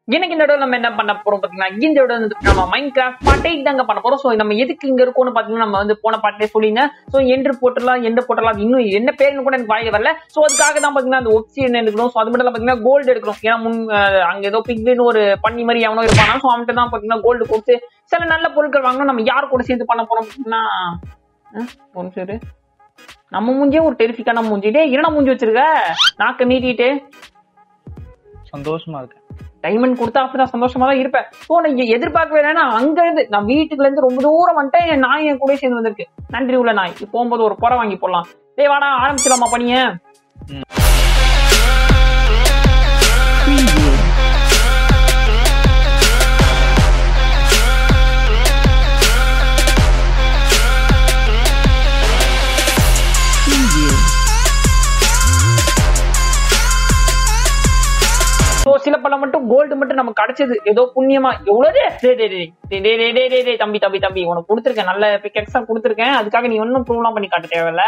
எனக்கு இந்த இடம் நம்ம என்ன பண்ண போறோம் பாத்தீங்கன்னா இந்த இடம் வந்து நம்ம மைண்ட் கிராஃப்ட் பாட்டே தாங்க பண்ண போறோம் சோ நம்ம எதுக்கு இங்க இருக்கோம்னு பாத்தீங்கன்னா நம்ம வந்து போன பாட்டே சொல்லிங்க சோ என்று போட்டுலாம் எந்த போட்டலாம் அது இன்னும் என்ன பேருன்னு கூட எனக்கு வாயில வரல சோ அதுக்காக தான் பாத்தீங்கன்னா அந்த ஒப்சியன் எடுக்கணும் சோ அது மட்டும் இல்ல பாத்தீங்கன்னா கோல்டு எடுக்கணும் ஏன்னா முன் அஹ், அங்க ஏதோ பிக்னு ஒரு பண்ணி மாதிரி எவனோ இருப்பானா சோ அவன்கிட்ட தான் பாத்தீங்கன்னா கோல்டு கொடுத்து சில நல்ல பொருட்கள் வாங்கணும் நம்ம யார் கூட சேர்ந்து பண்ண போறோம் அப்படின்னா ஒரு சரி நம்ம மூஞ்சியே ஒரு டெரிஃபிக்கான மூஞ்சி டே என்னடா மூஞ்சி வச்சிருக்க நாக்க நீட்டிட்டு சந்தோஷமா இருக்கேன் டைமண்ட் கொடுத்தா அப்படிதான் சந்தோஷமா தான் இருப்பேன் ஸோ நான் இங்க எதிர்பார்க்கவே இல்லைன்னா அங்க இருந்து நான் வீட்டுக்குள்ள இருந்து ரொம்ப தூரம் வந்துட்டேன் என் நாய் என் கூட சேர்ந்து வந்திருக்கு நன்றி உள்ள நாய் இப்ப போகும்போது ஒரு புற வாங்கி போடலாம் டேய் வாடா ஆரம்பிச்சிடலாமா பணிய ஸோ சில பல மட்டும் கோல்டு மட்டும் நமக்கு கிடைச்சது ஏதோ புண்ணியமா எவ்வளவு டேய், டேய், டேய், டேய், டேய், டேய், டேய், டேய், டேய், தம்பி தம்பி தம்பி உனக்கு கொடுத்துருக்கேன் நல்ல பிக்கெட்ஸா கொடுத்துருக்கேன் அதுக்காக நீ ஒன்னும் ப்ரூவ்லாம் பண்ணி காட்ட தேவையில்ல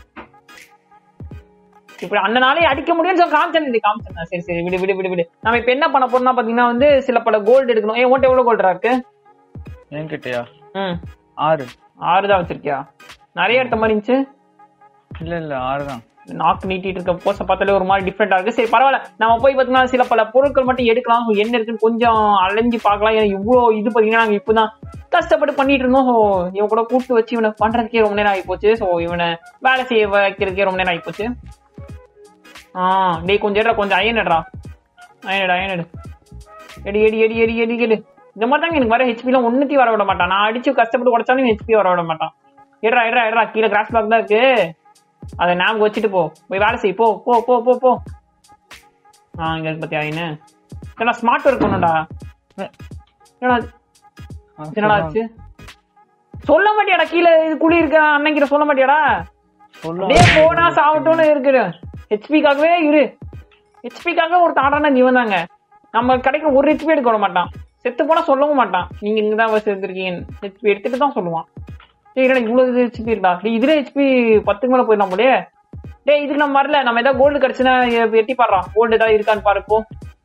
இப்படி அண்ணனாலே அடிக்க முடியும்னு சொல்லி காமிச்சேன் இது காமிச்சேன் சரி சரி விடு விடு விடு விடு நம்ம இப்ப என்ன பண்ண போறோம்னா பாத்தீங்கன்னா வந்து சில பல கோல்டு எடுக்கணும் ஏன் உன்ட்ட எவ்வளவு கோல்டா இருக்கு என்கிட்டயா ம் ஆறு ஆறு தான் வச்சிருக்கியா நிறைய எடுத்த மாதிரி இருந்துச்சு இல்ல இல்ல ஆறு தான் நாக்கு நீட்டிட்டு இருக்க போஸ பார்த்தாலே ஒரு மாதிரி டிஃப்ரெண்டா இருக்கு சரி பரவாயில்ல நம்ம போய் பாத்தீங்கன்னா சில பல பொருட்கள் மட்டும் எடுக்கலாம் So, என்ன இருக்குன்னு கொஞ்சம் அலைஞ்சு பார்க்கலாம் ஏன்னா இவ்வளோ இது பாத்தீங்கன்னா நாங்க இப்பதான் கஷ்டப்பட்டு பண்ணிட்டு இருந்தோம் ஸோ இவன் கூட கூப்பிட்டு வச்சு இவனை பண்றதுக்கே ரொம்ப நேரம் ஆகி போச்சு ஸோ இவனை வேலை செய்ய வைக்கிறதுக்கே ரொம்ப நேரம் ஆகி போச்சு ஆ டேய் கொஞ்சம் எடுறா கொஞ்சம் அயன் எடுறா அயன் எடு அயன் எடு எடி எடி எடி எடி எடி எடு இந்த மாதிரி தாங்க எனக்கு வர ஹெச்பி எல்லாம் ஒன்னுத்தையும் வர விட மாட்டான் நான் அடிச்சு கஷ்டப்பட்டு உடைச்சாலும் ஹெச்பி வர விட மாட்டான் எடுறா எடுறா எடுறா கீழே கிராஸ் பிளாக் தான் இருக்கு அதை ஞாபகம் வச்சுட்டு போ போய் வேலை செய் போ போ போ போ போ ஆ இங்க இருக்கு பத்தியா என்ன ஏன்னா ஸ்மார்ட் ஒர்க் பண்ணுடா என்னடா இது? என்னடா ஆச்சு சொல்ல மாட்டியாடா கீழே இது குழி இருக்க அண்ணன் கிட்ட சொல்ல மாட்டியாடா சொல்ல அப்படியே போனா சாவட்டும்னு இருக்குது ஹெச்பிக்காகவே இரு ஹெச்பிக்காக ஒரு தாடான நீ வந்தாங்க நம்ம கிடைக்கிற ஒரு ஹெச்பி எடுக்க விட மாட்டான் செத்து போனா சொல்லவும் மாட்டான் நீங்க இங்கதான் தான் சேர்ந்துருக்கீங்க ஹெச்பி எடுத்துட்டு தான் சொல்லுவான் டேய் என்னடா இவ்வளவு இது ஹெச்பி இருக்கா டேய் இதுல ஹெச்பி பத்துக்கு மேல போயிடலாம் போலயே டேய் இதுக்கு நம்ம வரல நம்ம ஏதாவது கோல்டு கிடைச்சுன்னா எ- எட்டி பாடுறான் கோல்டு ஏதாவது இருக்கான்னு பாரு இப்போ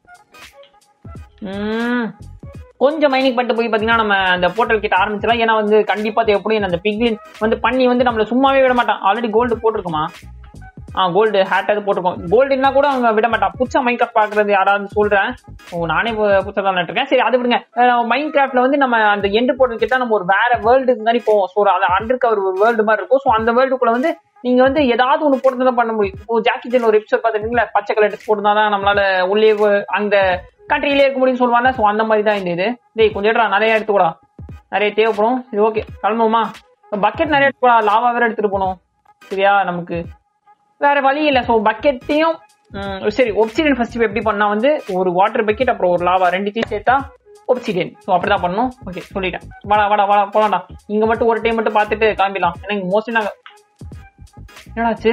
ம் கொஞ்சம் மைனிங் பண்ணிட்டு போய் பாத்தீங்கன்னா நம்ம அந்த போர்ட்டல் கிட்ட ஆரம்பிச்சிடலாம் ஏன்னா வந்து கண்டிப்பா தேவைப்படும் அந்த பிக்லின் வந்து பண்ணி வந்து நம்மள சும்மாவே விட மாட்டான் ஆல்ரெடி கோல்டு போட்டிருக்குமா ஆ கோல்டு ஹேட் அது போட்டிருக்கோம் கோல்டு இருந்தா கூட அவங்க விட மாட்டான் புதுசா மைண்ட் கிராஃப்ட் பாக்குறது யாராவது சொல்றேன் ஓ நானே பு- புதுசா தான் இருக்கேன் சரி அது விடுங்க மைண்ட் கிராஃப்ட்ல வந்து நம்ம அந்த எண்டு போர்ட்டல் கிட்ட நம்ம ஒரு வேற வேர்ல்டுக்கு மாதிரி போவோம் ஸோ அது அண்டர் கவர் ஒரு வேர்ல்டு மாதிரி இருக்கும் ஸோ அந்த வேர்ல்டுக்குள்ள வந்து நீங்க வந்து ஏதாவது ஒண்ணு போட்டு தான் பண்ண முடியும் இப்போ ஜாக்கி ஜென் ஒரு எபிசோட் பார்த்துருக்கீங்களா பச்சை கலர் ட்ரெஸ் போட்டு தான் நம்மளால உள்ளே வ- அந்த கண்ட்ரியிலே இருக்க முடியும்னு சொல்லுவாங்க ஸோ அந்த மாதிரி தான் இந்த இது டேய் கொஞ்சம் எடுறா நிறைய எடுத்துக்கூடா நிறைய தேவைப்படும் சரி ஓகே கிளம்புவோமா பக்கெட் நிறைய எடுத்துக்கூடா லாவா வேற எடுத்துட்டு போகணும் சரியா நமக்கு வேற வழி இல்ல சோ பக்கெட்டையும் சரி ஒப்சிடியன் ஃபர்ஸ்ட் எப்படி பண்ணா வந்து ஒரு வாட்டர் பக்கெட் அப்புறம் ஒரு லாவா ரெண்டுத்தையும் சேர்த்தா ஒப்சிடியன் ஸோ அப்படிதான் பண்ணணும் ஓகே சொல்லிட்டேன் வாடா வாடா வாடா போலாம்டா இங்க மட்டும் ஒரு டைம் மட்டும் பார்த்துட்டு கிளம்பிடலாம் ஏன்னா இங்க மோஸ்ட்லி நாங்க என்னடாச்சு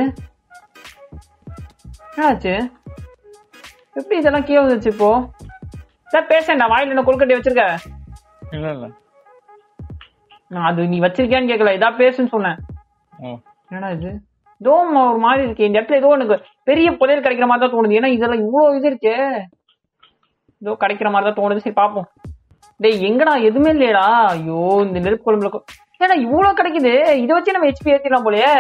என்னடாச்சு எப்படி இதெல்லாம் கீழே வந்துச்சு இப்போ சார் பேசேன்டா வாயில என்ன கொல்கட்டை வச்சிருக்க இல்ல இல்ல நான் அது நீ வச்சிருக்கியான்னு கேட்கல இதா பேசுன்னு சொன்னேன் ஓ என்னடா இது ஏதோ ம- ஒரு மாதிரி இருக்கு இந்த இடத்துல ஏதோ எனக்கு பெரிய புதையல் கிடைக்கிற மாதிரி தான் தோணுது ஏன்னா இதெல்லாம் இவ்வளவு இது இருக்கே ஏதோ கிடைக்கிற மாதிரி தான் தோணுது சரி பாப்போம் டேய் எங்கடா எதுவுமே இல்லையடா ஐயோ இந்த நெருப்பு குழம்புல கொ- ஏடா இவ்வளவு கிடைக்குது இதை வச்சு நம்ம ஹெச்பி ஏத்திடலாம் போலயே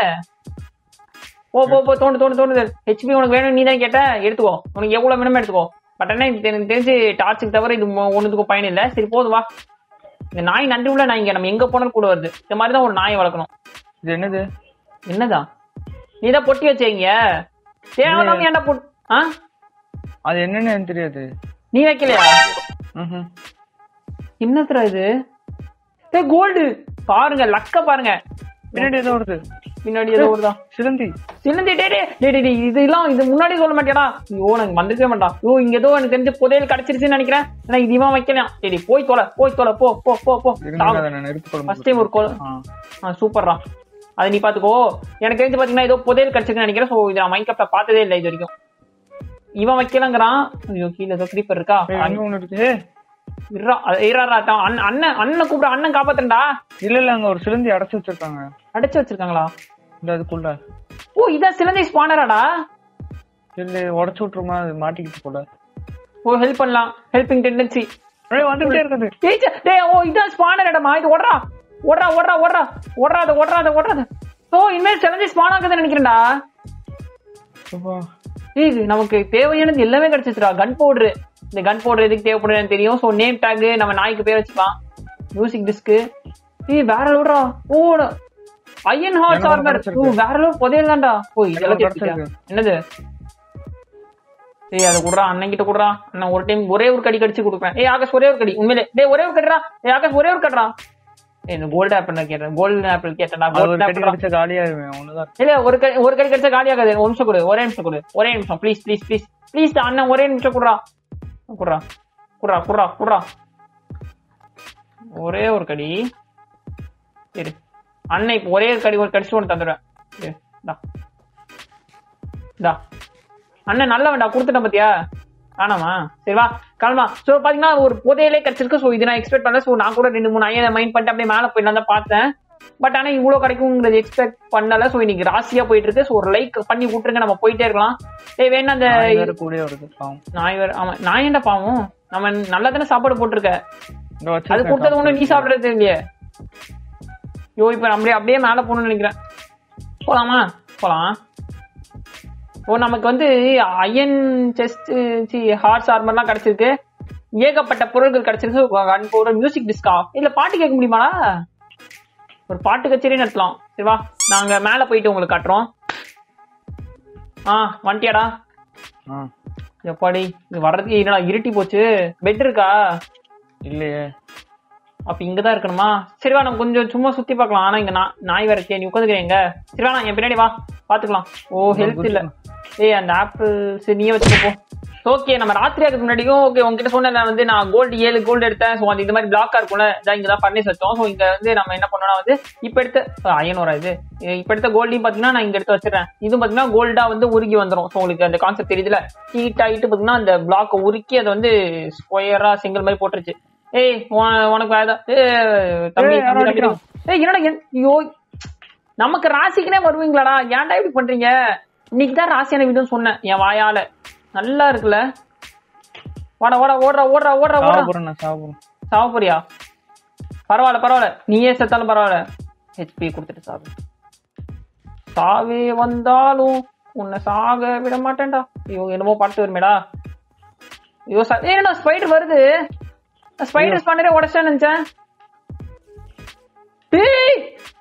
போ போ போ தோண்டு தோண்டு தோணுது ஹெச்பி உனக்கு வேணும் நீ தான் கேட்ட எடுத்துக்கோ உனக்கு எவ்வளவு வேணுமோ எடுத்துக்கோ பட் என்ன இது எனக்கு தெரிஞ்சு டார்ச்சுக்கு தவிர இது மொ- ஒண்ணுத்துக்கும் பயன் இல்லை சரி போதும் வா இந்த நாய் நன்றி உள்ள நாய் இங்க நம்ம எங்க போனாலும் கூட வருது இந்த மாதிரி தான் ஒரு நாயை வளர்க்கணும் இது என்னது என்னதா நீ தான் பொட்டி வச்சீங்க தேவையில்லாம ஏன்டா பொட் ஆ அது என்னன்னு எனக்கு தெரியாது நீ வைக்கலையா ம்ஹும். என்னத்துறா இது ஏ கோல்டு பாருங்க லக்க பாருங்க பின்னாடி ஏதோ வருது பின்னாடி ஏதோ வருதா சிலந்தி சிலந்தி டே டே டே டே, டே இதெல்லாம் இது முன்னாடி சொல்ல மாட்டியாடா ஐயோ எனக்கு வந்திருக்கவே மாட்டான் ஐயோ இங்க ஏதோ எனக்கு தெரிஞ்ச புதையல் கிடைச்சிருச்சுன்னு நினைக்கிறேன் ஆனா இது இவன் வைக்கலாம் சரி போய் தொலை போய் தொலை போ போ போ போ இருங்க அதை நான் நெருப்பு குழம்பு ஃபர்ஸ்ட் டைம் ஒரு கோல் ஆ. ஆ சூப்பர்ரா அது நீ பாத்துக்கோ எனக்கு தெரிஞ்சு பாத்தீங்கன்னா ஏதோ புதையல் கிடைச்சிருக்குன்னு நினைக்கிறேன் சோ இதை நான் மைண்ட் கப்ல பார்த்ததே இல்லை இது வரைக்கும் இவன் வைக்கலங்கிறான் ஐயோ கீழே ஏதோ creeper இருக்கா ஏய், அங்க ஒண்ணு இருக்கு இருடா, அது இருடா, தான். அண்ணன் அண்ணன் அண்ணனை கூப்பிட அண்ணன் காப்பாத்துறா இல்ல இல்ல அங்க ஒரு சிலந்தி அடைச்சு வச்சிருக்காங்க அடைச்சு வச்சிருக்காங்களா இந்த அதுக்குள்ள ஓ இதான் சிலந்தை ஸ்பானராடா இல்ல உடச்சு விட்டுருமா அது மாட்டிக்கிட்டு போல ஓ ஹெல்ப் பண்ணலாம் ஹெல்பிங் டெண்டன்சி ஏய் வந்துட்டே இருக்குது ஏய் சே- டேய் ஓ இதான் ஸ்பானர் இடமா இது ஓடுறா ஓடுறா ஓடுறா ஓடுறா ஓடுறாத ஓடுறாத ஓடுறாத ஓ இனிமேல் சேலஞ்சு ஸ்பான் ஆகுதுன்னு நினைக்கிறேன்டா அப்பா. ஏய், இது நமக்கு தேவையானது எல்லாமே கிடைச்சிச்சுடா கன் பவுடர் இந்த கன் பவுடர் எதுக்கு தேவைப்படுதுன்னு தெரியும் ஸோ நேம் டேக் நம்ம நாய்க்கு பேர் வச்சுக்கலாம் மியூசிக் டிஸ்க் ஏய் வேற லோடா ஓ ஐயன் ஹார்ஸ் எனக்கு ஆர்மர் கிடைச்சிருக்கு. ஓ வேற லோட் புதையல் தான்டா ஓ இதெல்லாம் எனக்கு கேட்டுக்கியா? கிடைச்சிருக்கு. என்னது ஏய் அதை குடுறா அண்ணன் கிட்ட குடுறா அண்ணன் ஒரு டைம் ஒரே ஒரு கடி கடிச்சு கொடுப்பேன் ஏய் ஆகாஷ் ஒரே ஒரு கடி உண்மையிலே டேய் ஒரே ஒரு கடிடா ஏய் ஆகாஷ் ஒரே ஒரு கடிடா ஏய் இந்த கோல்டு ஆப்பிள் கேட்டேன் கோல்டு ஆப்பிள் கேட்டேன்டா அது ஒரு கோல்டு கட்டி ஆப்பிள் கடிச்ச காலியாயிருவேன் ஒண்ணுதான் இல்ல ஒரு கடி ஒரு கடி கடிச்சா காலியாகாது ஒரு நிமிஷம் கொடு ஒரே நிமிஷம் கொடு ஒரே நிமிஷம் ப்ளீஸ் ப்ளீஸ் ப்ளீஸ் ப்ளீஸ் அண்ணன் ஒரே நிமிஷம் குடுறா குடுறா குடுறா குடுறா குடுறா ஒரே ஒரு கடி இரு அண்ணன் இப்ப ஒரே ஒரு கடி ஒரு கடிச்சு ஒன்று தந்துடுவேன் இரு, இந்தா. இந்தா அண்ணன் நல்லவன்டா கொடுத்துட்டேன் பாத்தியா காணாமா சரி வா கிளம்பா சோ பாத்தீங்கன்னா ஒரு புதையலே கிடைச்சிருக்கு சோ இது நான் எக்ஸ்பெக்ட் பண்ணல சோ நான் கூட ரெண்டு மூணு ஐயா மைண்ட் பண்ணிட்டு அப்படியே மேல போய் தான் பார்த்தேன் பட் ஆனா இவ்வளவு கிடைக்குங்கிறது எக்ஸ்பெக்ட் பண்ணல சோ இன்னைக்கு ராசியா போயிட்டு இருக்கு சோ ஒரு லைக் பண்ணி விட்டுருங்க நம்ம போயிட்டே இருக்கலாம் ஏய் வேணா அந்த நாய் வேற கூடயே வருது பாவம் நாய் வேற ஆமா நான் ஏன்டா பாவம் நம்ம நல்லா தானே சாப்பாடு போட்டிருக்க இந்த அது வச்சிருக்கேன் கொடுத்தது ஒண்ணு நீ சாப்பிடுறது இல்லையே யோ இப்ப நம்மளே அப்படியே மேல போகணும்னு நினைக்கிறேன் போலாமா போலாம் ஓ நமக்கு வந்து அயன் செஸ்ட் சி ஹார்ஸ் ஆர்மர்லாம் கிடைச்சிருக்கு ஏகப்பட்ட பொருட்கள் கிடைச்சிருக்கு ஒரு மியூசிக் டிஸ்கா இல்ல பாட்டு கேட்க முடியுமாடா ஒரு பாட்டு கச்சேரி நடத்தலாம் சரிவா நாங்க மேல போயிட்டு உங்களுக்கு காட்டுறோம் ஆ வந்துட்டியாடா ஆ எப்பாடி இது வர்றதுக்கு என்னடா இருட்டி போச்சு பெட் இருக்கா இல்லையே அப்ப இங்கதான் இருக்கணுமா சரி வா நம்ம கொஞ்சம் சும்மா சுத்தி பார்க்கலாம் ஆனா இங்க நா- நாய் வேற இருக்கே நீ உட்காந்துக்கிறீங்க சரி வா நான் என் பின்னாடி வா பாத்துக்கலாம் ஓ ஹெல்த் இல்ல ஏய் அந்த ஆப்பிள் சரி நீயே வச்சுக்கோ ஓகே நம்ம ராத்திரி ஆகிறதுக்கு முன்னாடியும் ஓகே உங்ககிட்ட சொன்னேன் நான் வந்து நான் கோல்டு ஏழு கோல்டு எடுத்தேன் ஸோ அந்த இந்த மாதிரி பிளாக்கா இருக்கும்ல இதான் இங்க தான் பண்ணி வச்சோம் ஸோ இங்க வந்து நம்ம என்ன பண்ணோம்னா வந்து இப்ப எடுத்த அயனோரா இது இப்ப எடுத்த கோல்டையும் பாத்தீங்கன்னா நான் இங்க எடுத்து வச்சிடறேன் இதுவும் பாத்தீங்கன்னா கோல்டா வந்து உருகி வந்துரும் ஸோ உங்களுக்கு அந்த கான்செப்ட் தெரியுதுல ஹீட் ஆகிட்டு பாத்தீங்கன்னா அந்த பிளாக்கை உருக்கி அதை வந்து ஸ்கொயரா சிங்கிள் மாதிரி போட்டுருச்சு ஏய் உன- உனக்கு வேற ஏதாவது- ஏய், தம்பி ஏய், யாரோ தம்பி, அடிக்கிறான். ஏய் என்னடா என்- ஐயோ நமக்கு ராசிக்குனே வருவீங்களாடா ஏன்டா இப்படி பண்றீங்க இன்னைக்கு தான் ராசியான வீடுன்னு சொன்னேன் என் வாயால நல்லா இருக்குல்ல வாடா வாடா ஓடுறா ஓடுறா ஓடுறா ஓடுறா சாப்பிடுறேன் நான் சாப்பிடுறேன் சாவ போறியா பரவாயில்ல பரவாயில்ல நீயே செத்தாலும் பரவாயில்ல ஹெச்பி கொடுத்துட்டு சாவு சாவே வந்தாலும் உன்னை சாக விட மாட்டேன்டா ஐயோ என்னமோ பாட்டு வருமேடா ஐயோ சா- ஏய், என்னடா ஸ்பைடர் வருது ஸ்பைடர் ஸ்பாண்டரே உடச்சேன்னு நினைச்சேன் ஏய்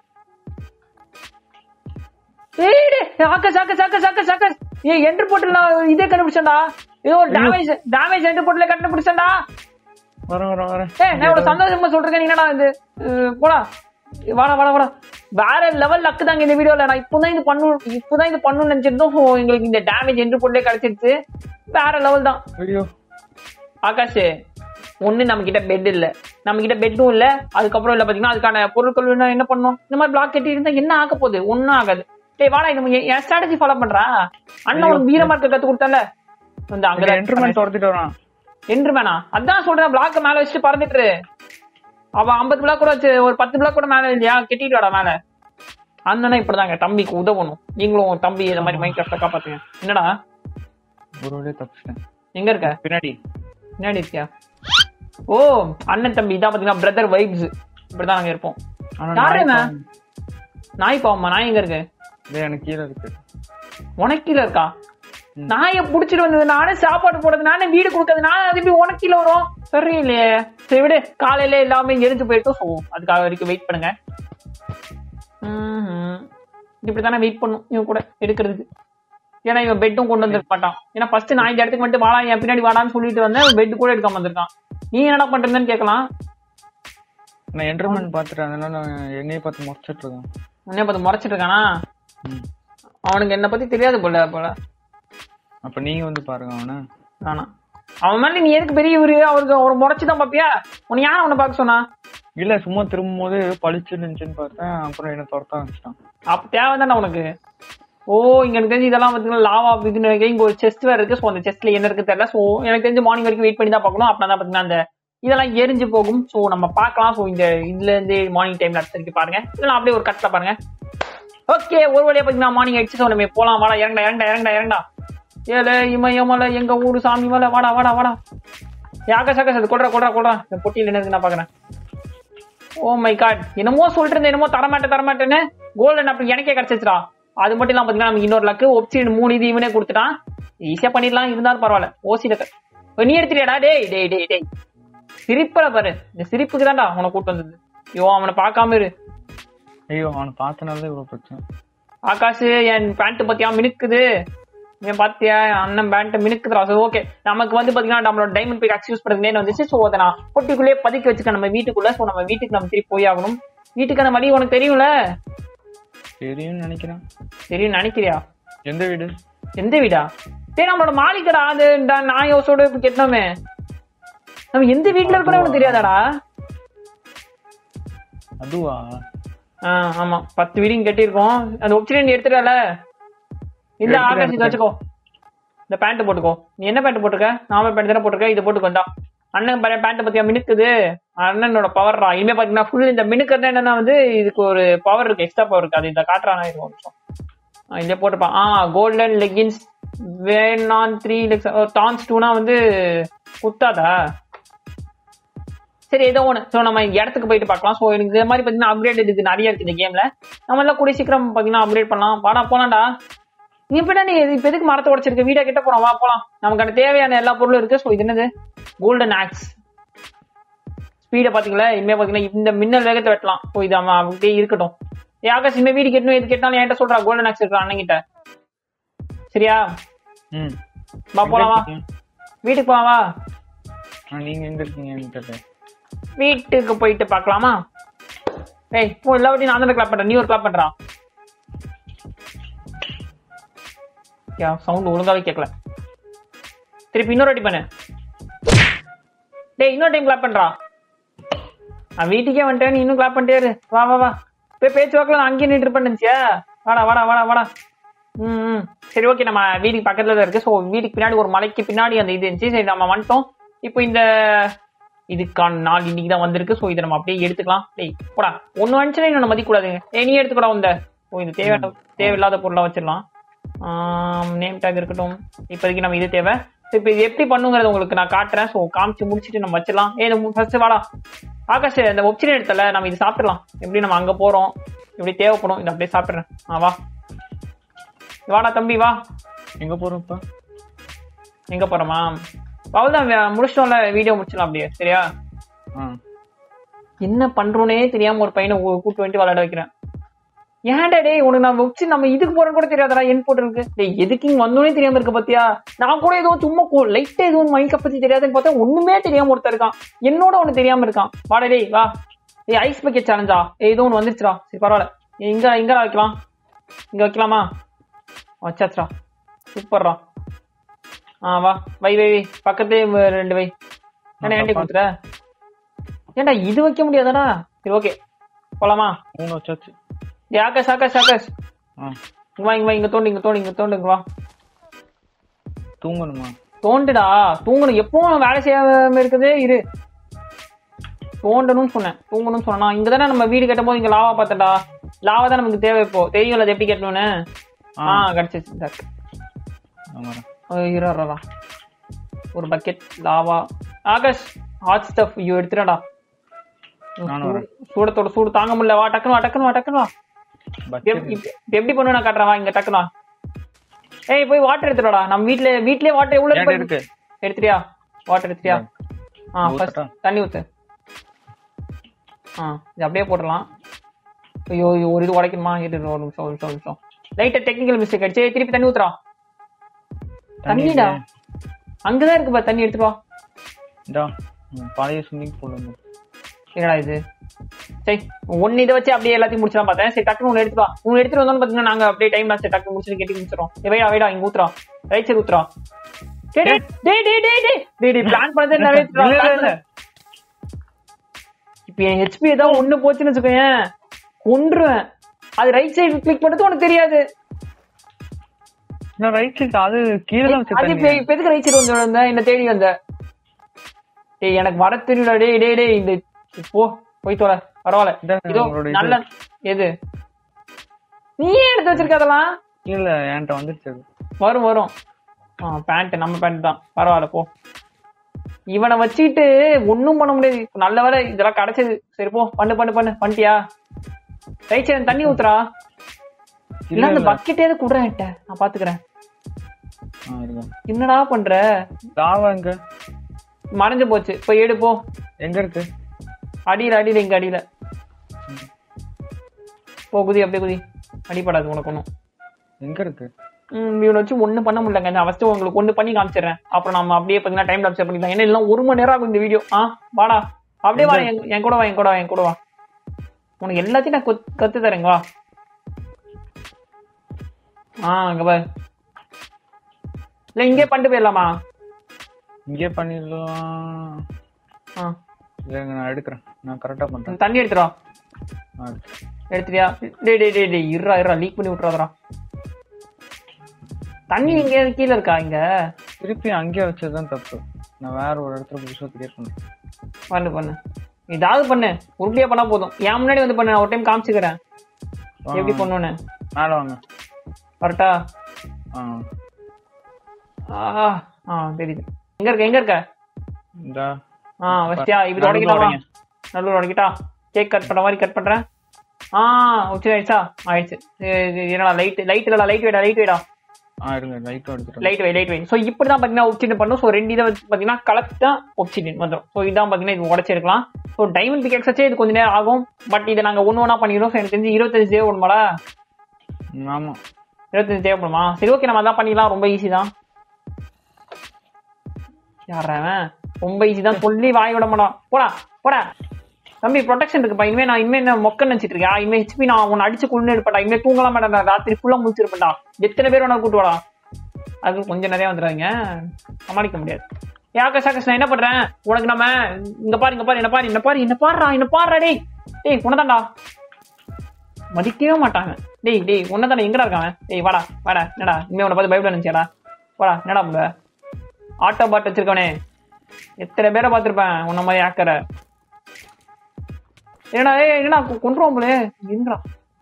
ஏய் டேய், ஆகாஷ் ஆகாஷ் ஆகாஷ் ஆகாஷ் ஆகாஷ் ஏய் என்ட்ரு போட்டுல இதே கண்டுபிடிச்சேன்டா ஏதோ டேமேஜ் டேமேஜ் என்ட்ரு போட்டுல கண்டுபிடிச்சேன்டா வரேன் வரேன் வரேன் ஏய் நான் இவ்வளவு சந்தோஷமா சொல்றேன் என்னடா இது அஹ், போடா வாடா வாடா வாடா வேற லெவல் லக்கு தாங்க இந்த வீடியோல நான் இப்போதான் இது பண்ணு இப்போதான் இது பண்ணணும்னு நினைச்சிருந்தோம் So, எங்களுக்கு இந்த டேமேஜ் என்ட்ரு போட்டுலே கிடைச்சிருச்சு வேற லெவல் தான் வீடியோ ஆகாஷ் ஒண்ணு நம்ம கிட்ட பெட் இல்ல நம்ம கிட்ட பெட்டும் இல்ல அதுக்கப்புறம் இல்ல பாத்தீங்கன்னா அதுக்கான பொருட்கள் வேணும் என்ன பண்ணணும் இந்த மாதிரி பிளாக் கட்டி இருந்தா என்ன ஆக போகுது ஒண்ணும் ஆகாது டேய் வாடா இது என்- என் ஸ்ட்ராட்டஜி ஃபாலோ பண்றா அண்ணன் உனக்கு வீரமா இருக்க கத்து கொடுத்தல வந்து அங்கதான் என்டர்மெண்ட் துரத்திட்டு வரான் என்று வேணா அதான் சொல்றேன் பிளாக் மேல வச்சுட்டு பறந்துட்டு இரு. அவன் ஐம்பது பிளாக் கூட வச்சு ஒரு பத்து பிளாக் கூட மேல இல்லையா கெட்டிட்டு வாடா மேல அண்ணனா இப்படிதாங்க தம்பிக்கு உதவணும் நீங்களும் உங்க தம்பி இந்த மாதிரி மைண்ட் கிராஃப்ட காப்பாத்துங்க என்னடா ஒரு வழியா தப்பிச்சிட்டேன் எங்க இருக்க பின்னாடி பின்னாடி இருக்கியா ஓ அண்ணன் தம்பி இதான் பாத்தீங்கன்னா பிரதர் வைப்ஸ் இப்படிதான் நாங்க இருப்போம் ஆனா யாரு நாய் இவன்? பாவம். நாய் பாவமா நாய் எங்க இருக்கு டேய், எனக்கு கீழே இருக்கு உனக்கு கீழ இருக்கா ம். நாயை புடிச்சிட்டு வந்தது நானே சாப்பாடு போடுறது நானே வீடு கொடுக்கறது நானே அது எப்படி உனக்கு கீழ வரும் தெரியலையே சரி விடு காலையில எல்லாமே எரிஞ்சு போயிட்டும் ஸோ அதுக்காக வரைக்கும் வெயிட் பண்ணுங்க ம்ஹும். இப்படித்தானே வெயிட் பண்ணும் இவன் கூட எடுக்கிறதுக்கு ஏன்னா இவன் பெட்டும் கொண்டு வந்திருக்க மாட்டான் ஏன்னா ஃபர்ஸ்ட் நான் இந்த இடத்துக்கு மட்டும் வாடா என் பின்னாடி வாடான்னு சொல்லிட்டு வந்தேன் பெட் கூட எடுக்காம வந்திருக்கான் நீ என்னடா பண்றதுன்னு கேட்கலாம் நான் என்டர்மெண்ட் பாத்துட்டேன் அதனால நான் என்னையே பார்த்து முறைச்சிட்டு இருக்கேன் உன்னைய பார்த்து முறைச்சிட்டு இருக்கானா ம். அவனுக்கு என்ன பத்தி தெரியாது போல போல அப்ப நீங்க வந்து பாருங்க அவனை வேணாம் அவன் மேல நீ எதுக்கு பெரிய இவரு அவருக்கு ஒரு முறைச்சு தான் பாப்பியா உன்னை யார் அவனை பார்க்க சொன்னா இல்ல சும்மா திரும்பும் போது பளிச்சு இருந்துச்சுன்னு பார்த்தேன் அப்புறம் என்ன துரத்த ஆரம்பிச்சிட்டான் அப்ப தேவைதானே உனக்கு ஓ இங்க எனக்கு தெரிஞ்சு இதெல்லாம் பாத்தீங்கன்னா லாவா இதுன்னு இருக்கு. இங்க ஒரு செஸ்ட் வேற இருக்கு ஸோ அந்த செஸ்ட்ல என்ன இருக்கு தெரியல ஸோ எனக்கு தெரிஞ்சு மார்னிங் வரைக்கும் வெயிட் பண்ணி தான் பார்க்கணும் அப்படின்னா தான் பாத்தீங்கன்னா அந்த இதெல்லாம் எரிஞ்சு போகும் ஸோ நம்ம பார்க்கலாம் ஸோ இந்த இதுல இருந்து மார்னிங் டைம்ல அடுத்த வரைக்கும் பாருங்க இல்லைன்னா அப்படியே ஒரு கட்ல பாருங்க ஓகே ஒரு வழியா பாத்தீங்கன்னா மார்னிங் ஆயிடுச்சு ஸோ நம்ம போலாம் வாடா இறங்கடா இறங்கடா இறங்கடா இறங்கடா ஏலே இமயமலை எங்க ஊரு சாமி மலை வாடா வாடா வாடா யாக்க சாக்க அது கொட்றா கொட்றா கொட்றா இந்த பொட்டியில் என்ன இருக்கு நான் பாக்குறேன் ஓ மை காட் என்னமோ சொல்லிட்டு இருந்தேன் என்னமோ தரமாட்டேன் தரமாட்டேன்னு கோல்டன் அப்படி எனக்கே கிடைச்சிச்சுடா அது மட்டும் இல்லாம பாத்தீங்கன்னா நமக்கு இன்னொரு லக்கு ஒப்சின் மூணு இது இவனே கொடுத்துட்டான் ஈஸியா பண்ணிடலாம் இருந்தாலும் பரவாயில்ல ஓசில இப்ப நீ எடுத்துறியாடா டேய் டேய் டேய் டேய் சிரிப்பல பாரு இந்த சிரிப்புக்கு தான்டா உன கூட்டு வந்தது ஐயோ அவனை பார்க்காம இரு ஐயோ அவனை பார்த்தனால இவ்வளவு பிரச்சனை ஆகாஷ் என் பேண்ட் பத்தியா மினுக்குது இவன் பாத்தியா அண்ணன் பேண்ட் மினுக்குதுடா சோ ஓகே நமக்கு வந்து பாத்தீங்கன்னா நம்மளோட டைமண்ட் பிக் யூஸ் பண்றது நேரம் வந்துச்சு சோ அதை நான் பொட்டிக்குள்ளே பதுக்கி வச்சுக்க நம்ம வீட்டுக்குள்ள சோ நம்ம வீட்டுக்கு நம்ம திருப்பி போய் ஆகணும் வீட்டுக்கான வழி உனக்கு தெரியும்ல தெரியும்னு நினைக்கிறேன் தெரியும் நினைக்கிறியா எந்த வீடு எந்த வீடா சரி நம்மளோட மாளிகடா அது டா- நான் யோசோட இப்ப கேட்டோமே நம்ம எந்த வீட்டுல இருக்கணும் உனக்கு தெரியாதாடா அதுவா ஆ ஆமா பத்து வீடியும் கட்டியிருக்கோம் அந்த ஒப்சிடன் எடுத்துடல இந்த எடுத்துட்டேன், ஆகாஷ் இதை வச்சுக்கோ இந்த பேண்ட் போட்டுக்கோ நீ என்ன பேண்ட் போட்டுக்க நாம பேண்ட் தானே போட்டுக்க இது போட்டுக்கோ இந்தா அண்ணன் பேண்ட் பத்தியா மினுக்குது அண்ணனோட பவர்ரா இனிமே பாத்தீங்கன்னா ஃபுல் இந்த மினுக்கிறது என்னன்னா வந்து இதுக்கு ஒரு பவர் இருக்கு எக்ஸ்ட்ரா பவர் இருக்கு அது இந்த காட்டுறானா இருக்கும் ஒரு நிமிஷம் ஆ, இதே போட்டுப்பான் ஆ கோல்டன் லெகின்ஸ் வேணான் த்ரீ லெக்ஸ் டான்ஸ் டூனா வந்து குத்தாதா சரி ஏதோ ஒன்று ஸோ நம்ம இந்த இடத்துக்கு போயிட்டு பார்க்கலாம் ஸோ எனக்கு இந்த மாதிரி பார்த்தீங்கன்னா அப்கிரேட் இதுக்கு நிறைய இருக்கு இந்த கேம்ல நம்ம எல்லாம் கூடிய சீக்கிரம் பார்த்தீங்கன்னா அப்கிரேட் பண்ணலாம் வாடா போலாம்டா நீ இப்ப நீ இப்ப எதுக்கு மரத்தை உடைச்சிருக்க வீடா கிட்ட போறோம் வா போலாம் நமக்கு தேவையான எல்லா பொருளும் இருக்கு ஸோ இது என்னது கோல்டன் ஆக்ஸ் ஸ்பீடை பாத்தீங்களா இனிமே பாத்தீங்கன்னா இந்த மின்னல் வேகத்தை வெட்டலாம் ஸோ இது அவன் அப்படியே இருக்கட்டும் ஏ ஆகாஷ் இனிமே வீடு கட்டணும் எது கேட்டாலும் என்கிட்ட சொல்றா கோல்டன் ஆக்ஸ் இருக்கிற அண்ணங்கிட்ட சரியா ம் வா போலாம் வா எங்க இருக்கீங்க? வீட்டுக்கு போலாம் வா ஆ, நீங்க எங்க இருக்கீங்கன்னு கேட்டேன் வீட்டுக்கு போயிட்டு பார்க்கலாமா ஏய் போ எல்லா வாட்டியும் நான் தான் கிளாப் பண்றேன் நீ ஒரு கிளாப் பண்றான் சவுண்ட் ஒழுங்காவே கேட்கல திருப்பி இன்னொரு வாட்டி பண்ணு டேய் இன்னொரு டைம் கிளாப் பண்றா நான் வீட்டுக்கே வந்துட்டேன் நீ இன்னும் கிளாப் பண்ணிட்டே இரு வா வா வா போய் பேச்சு வாக்கில் நான் அங்கேயே நின்று பண்ணுச்சியா வாடா வாடா வாடா வாடா ம் ம். சரி ஓகே நம்ம வீட்டுக்கு பக்கத்துல தான் இருக்கு ஸோ வீட்டுக்கு பின்னாடி ஒரு மலைக்கு பின்னாடி அந்த இது இருந்துச்சு சரி நம்ம வந்துட்டோம் இப்போ இந்த இதுக்கான நாள் இன்னைக்கு தான் வந்திருக்கு ஸோ இதை நம்ம அப்படியே எடுத்துக்கலாம் டேய் போடா ஒன்று வந்துச்சுன்னா இன்னொன்று மதிக்கூடாதுங்க ஏ நீ எடுத்துக்கூடா இந்த ஓ இந்த தேவையான தேவையில்லாத பொருளாக வச்சிடலாம் நேம் டேக் இருக்கட்டும் இப்போதைக்கு நம்ம இது தேவை இப்போ இது எப்படி பண்ணுங்கிறத உங்களுக்கு நான் காட்டுறேன் ஸோ காமிச்சு முடிச்சுட்டு நம்ம வச்சிடலாம் ஏ ஃபர்ஸ்ட் வாடா ஆகாஷ் இந்த ஒப்ஷன் எடுத்தல நம்ம இது சாப்பிடலாம் எப்படி நம்ம அங்கே போகிறோம் எப்படி தேவைப்படும் இதை அப்படியே சாப்பிட்றேன் ஆ வா வாடா தம்பி வா எங்க போறோம் இப்ப எங்க போறோமா அவ்வளவுதான் முடிச்சிட்டோம்ல வீடியோ முடிச்சிடலாம் அப்படியே சரியா ஆ என்ன பண்றோனே தெரியாம ஒரு பையனை கூ- கூட்டு வந்துட்டு விளையாட வைக்கிறேன் ஏன்டா டேய் உனக்கு நான் வச்சு நம்ம இதுக்கு போறோம் கூட தெரியாதடா என் போட்டு இருக்கு டேய் எதுக்கு இங்க வந்தோனே தெரியாம இருக்க பாத்தியா நான் கூட ஏதோ சும்மா லைட்டா எதுவும் மைக்க பத்தி தெரியாதுன்னு பார்த்தா ஒண்ணுமே தெரியாம ஒருத்தர் இருக்கான் என்னோட ஒண்ணு தெரியாம இருக்கான் வாடா டேய் வா ஏய் ஐஸ் பக்கெட் சேலஞ்சா ஏதோ ஒண்ணு வந்துருச்சுடா சரி பரவாயில்ல இங்க இங்க வைக்கலாம் இங்க வைக்கலாமா வச்சாச்சுடா சூப்பர்ரா ஆ வா வை வை வை பக்கத்துலயே வ- ரெண்டு வை என்ன ஏன்டி கொடுத்துற ஏன்டா இது வைக்க முடியாதாடா சரி ஓகே போலாமா மூணு வச்சாச்சு ஏ ஆகாஷ் ஆகாஷ் ஆகாஷ் ஆ இங்க வா இங்க வா இங்க தோண்டு இங்க தோண்டு இங்க தோண்டு இங்க வா தூங்கணுமா தோண்டுடா தூங்கணும் எப்பவும் வேலை செய்யாம இருக்குது இரு தோண்டணும்னு சொன்னேன் தூங்கணும்னு சொன்னா இங்க தானே நம்ம வீடு கட்டும் போது இங்க லாவா பார்த்தடா லாவா தான் நமக்கு தேவை இப்போ தெரியும்ல அது எப்படி கட்டணும்னு ஆ. ஆ கிடைச்சிச்சு சார் ஆமாடா இருடா ஒரு bucket lava Akash hot stuff ஐயோ எடுத்துடா நானும் வரேன். சூடத்தோட சூடு தாங்க முடியல வா டக்குனு வா டக்குனு வா டக்குனு வா பக்கெட் எப்- இப்ப- இப்ப எப்படி பண்ணுவேன் நான் காட்டுறேன் வா இங்க டக்குனு வா ஏய் போய் வாட்டர் எடுத்துடா நம்ம வீட்ல வீட்லயே வாட்டர் எவ்வளவு ஏன்டா இருக்கு இருக்கு? எடுத்துட்டியா வாட்டர் எடுத்துட்டியா ஆ ஊத்தட்டா? ஃபர்ஸ்ட் தண்ணி ஊத்து ஆ இது அப்படியே போட்டுடலாம் ஐயோ ஐயோ, ஒரு இது உடைக்கணுமா இரு இரு, ஒரு நிமிஷம் ஒரு நிமிஷம் ஒரு நிமிஷம் லைட்டா டெக்னிக்கல் மிஸ்டேக் ஆயிடுச்சு ஏய், திருப்பி தண்ணி ஊத்துறா தண்ணி தண்ணிடா இல்லையே. அங்கதான் இருக்கு பா தண்ணி எடுத்துட்டு வா இந்தா ம், பழைய ஸ்விம்மிங் பூல் வந்து என்னடா இது சரி ஒன்னு இதை வச்சு அப்படியே எல்லாத்தையும் முடிச்சலாம் பார்த்தேன் சரி டக்குனு ஒன்று எடுத்துட்டு வா ஒன்று எடுத்துட்டு வந்தோம்னு பார்த்தீங்கன்னா நாங்க அப்படியே டைம் லாஸ்ட் டக்கு முடிச்சுட்டு கட்டி முடிச்சிடும் வைடா வைடா இங்க ஊத்துறா ரைட் சைடு ஊத்துறா டேய் டேய் டேய் டேய் டேய் டேய் டேய் டேய் பிளான் பண்ணதே இல்ல, இல்ல, இல்ல. நிறைவேற்றா இப்போ என் ஹெச்பி ஏதாவது ஒண்ணு போச்சுன்னு வச்சுக்கோயேன் கொன்றுவேன் அது ரைட் சைடு கிளிக் பண்ணது உனக்கு தெரியாது நான் ரைட் சைடு அது கீழே தான் வச்சு அது இப்ப தண்ணி. இப்ப எதுக்கு ரைட் சைடு வந்து வந்த என்ன தேடி வந்த டேய் எனக்கு வர தெரியல டேய் டேய் டேய் இந்த போ போய் தொலை பரவாயில்ல இதான் இதோ உங்களோட இது. நல்ல எது நீ ஏன் எடுத்து வச்சிருக்க அதெல்லாம் இல்ல என்கிட்ட வந்துருச்சு அது வரும் வரும் ஆ பேண்ட் நம்ம பேண்ட் தான் பரவாயில்ல போ இவனை வச்சுக்கிட்டு ஒண்ணும் பண்ண முடியாது நல்ல வேலை இதெல்லாம் கிடைச்சது சரி போ பண்ணு பண்ணு பண்ணு பண்ணிட்டியா ரைட் சைடு தண்ணி ஊத்துறா இல்ல அந்த பக்கெட்டே குடுறேன் என்கிட்ட நான் பாத்துக்கிறேன் ஆ, இருங்க. என்னடா பண்ற லாவா எங்க மறைஞ்சு போச்சு போய் எடு போ எங்க இருக்கு அடியில அடியில இங்க அடியில போ குதி அப்படியே குதி அடிப்படாது உனக்கு ஒண்ணும் எங்க இருக்கு ம், இவனை வச்சு ஒண்ணும் பண்ண முடியலங்க நான் ஃபர்ஸ்ட் உங்களுக்கு ஒண்ணு பண்ணி காமிச்சிடுறேன் அப்புறம் நம்ம அப்படியே பாத்தீங்கன்னா டைம் லாப்ஸ் பண்ணிக்கலாம் ஏன்னா எல்லாம் ஒரு மணி நேரம் ஆகும் இந்த வீடியோ ஆ வாடா அப்படியே வா என் என் கூட வா என் கூட வா என் கூட வா உனக்கு எல்லாத்தையும் நான் கொத்- கத்து தரேங்க வா ஆ அங்க பாரு இல்ல இங்கே பண்ணிட்டு போயிடலாமா இங்கே பண்ணிடலாம் ஆ இல்லைங்க நான் எடுக்கிறேன் நான் கரெக்டா பண்றேன் தண்ணி எடுத்துடா ஆ, எடுக்கிறேன். எடுத்துட்டியா டே டே டே டே இருறா இருறா லீக் பண்ணி விட்டுறாதடா தண்ணி இங்க கீழே இருக்கா இங்க திருப்பி அங்கேயே வச்சதுதான் தப்பு நான் வேற ஒரு இடத்துல புதுசா கிரியேட் பண்றேன் பண்ணு பண்ணு ஏதாவது பண்ணு உருப்படியா பண்ணா போதும் என் முன்னாடி வந்து பண்ணு நான் ஒரு டைம் காமிச்சுக்கிறேன் ஆ. எப்படி பண்ணுன்னு மேல வாங்க கரெக்டா ஆ ஆ ஆ தெரியுது எங்க இருக்க எங்க இருக்க இந்த ஆ வச்சியா இப்படி நடுவுல உடைக்கிட்டாவா உடைங்க. நடுவில் உடைக்கிட்டா கேக் கட் பண்ண மாதிரி கட் பண்றேன் ஆ உச்சி ஆயிடுச்சா ஆயிடுச்சு இது- இது என்னடா லைட் லைட் இல்லடா லைட் வைடா லைட் வைடா ஆ இருங்க லைட்டும் எடுத்துட்டு லைட் வை லைட் வை ஸோ இப்படி தான் பார்த்தீங்கன்னா ஒப்சிடன் பண்ணும் ஸோ ரெண்டு இதை வச்சு பார்த்தீங்கன்னா கலெக்ட் தான் ஒப்சிடன் வந்துடும் ஸோ இதான் பார்த்தீங்கன்னா இது உடச்சி எடுக்கலாம் ஸோ டைமண்ட் பிகெக்ஸ் வச்சே இது கொஞ்ச நேரம் ஆகும் பட் இதை நாங்கள் ஒன்று ஒன்றா பண்ணிக்கிறோம் ஸோ எனக்கு தெரிஞ்சு இருபத்தஞ்சு தேவைப்படுமாடா ம், ஆமா இருபத்தஞ்சு தேவைப்படுமா சரி ஓகே நம்ம அதான் பண்ணிக்கலாம் ரொம்ப ஈஸி தான் யாரவன் ரொம்ப ஈஸி தான் சொல்லி வாய் விட மாட்டான் போடா போடா தம்பி ப்ரொடெக்ஷன் இருக்குப்பா இனிமே நான் இனிமே என்ன மொக்க நினைச்சிட்டு இருக்கேன் இனிமே ஹெச்பி நான் உன்னை அடிச்சு கொண்டு இருப்பேன்டா இனிமே தூங்கலாம் மாட்டேன் ராத்திரி ஃபுல்லா முடிச்சிருப்பேன்டா எத்தனை பேர் வேணா கூட்டு வாடா அது கொஞ்சம் நிறைய வந்துடுறாங்க சமாளிக்க முடியாது யாக்கஸ் யாக்கஸ் நான் என்ன பண்றேன் உனக்கு நம்ம இங்க பாரு இங்க பாரு என்ன பாரு என்ன பாரு என்ன பாருடா என்ன பாருடா டேய் டேய் உனதான்டா மதிக்கவே மாட்டாங்க டேய் டேய் உன்னதானே எங்கடா இருக்கான் டேய் வாடா வாடா என்னடா இனிமே உன்னை பார்த்து பயப்பட நினைச்சியாடா வாடா என்னடா பண்ணுவ ஆட்டோ பாட் வச்சிருக்கவனே எத்தனை பேரை பார்த்திருப்பேன் உன்ன மாதிரி ஆக்கற ஏடா ஏய் என்னடா கொ- கொன்றுவோம் போலே இருங்கடா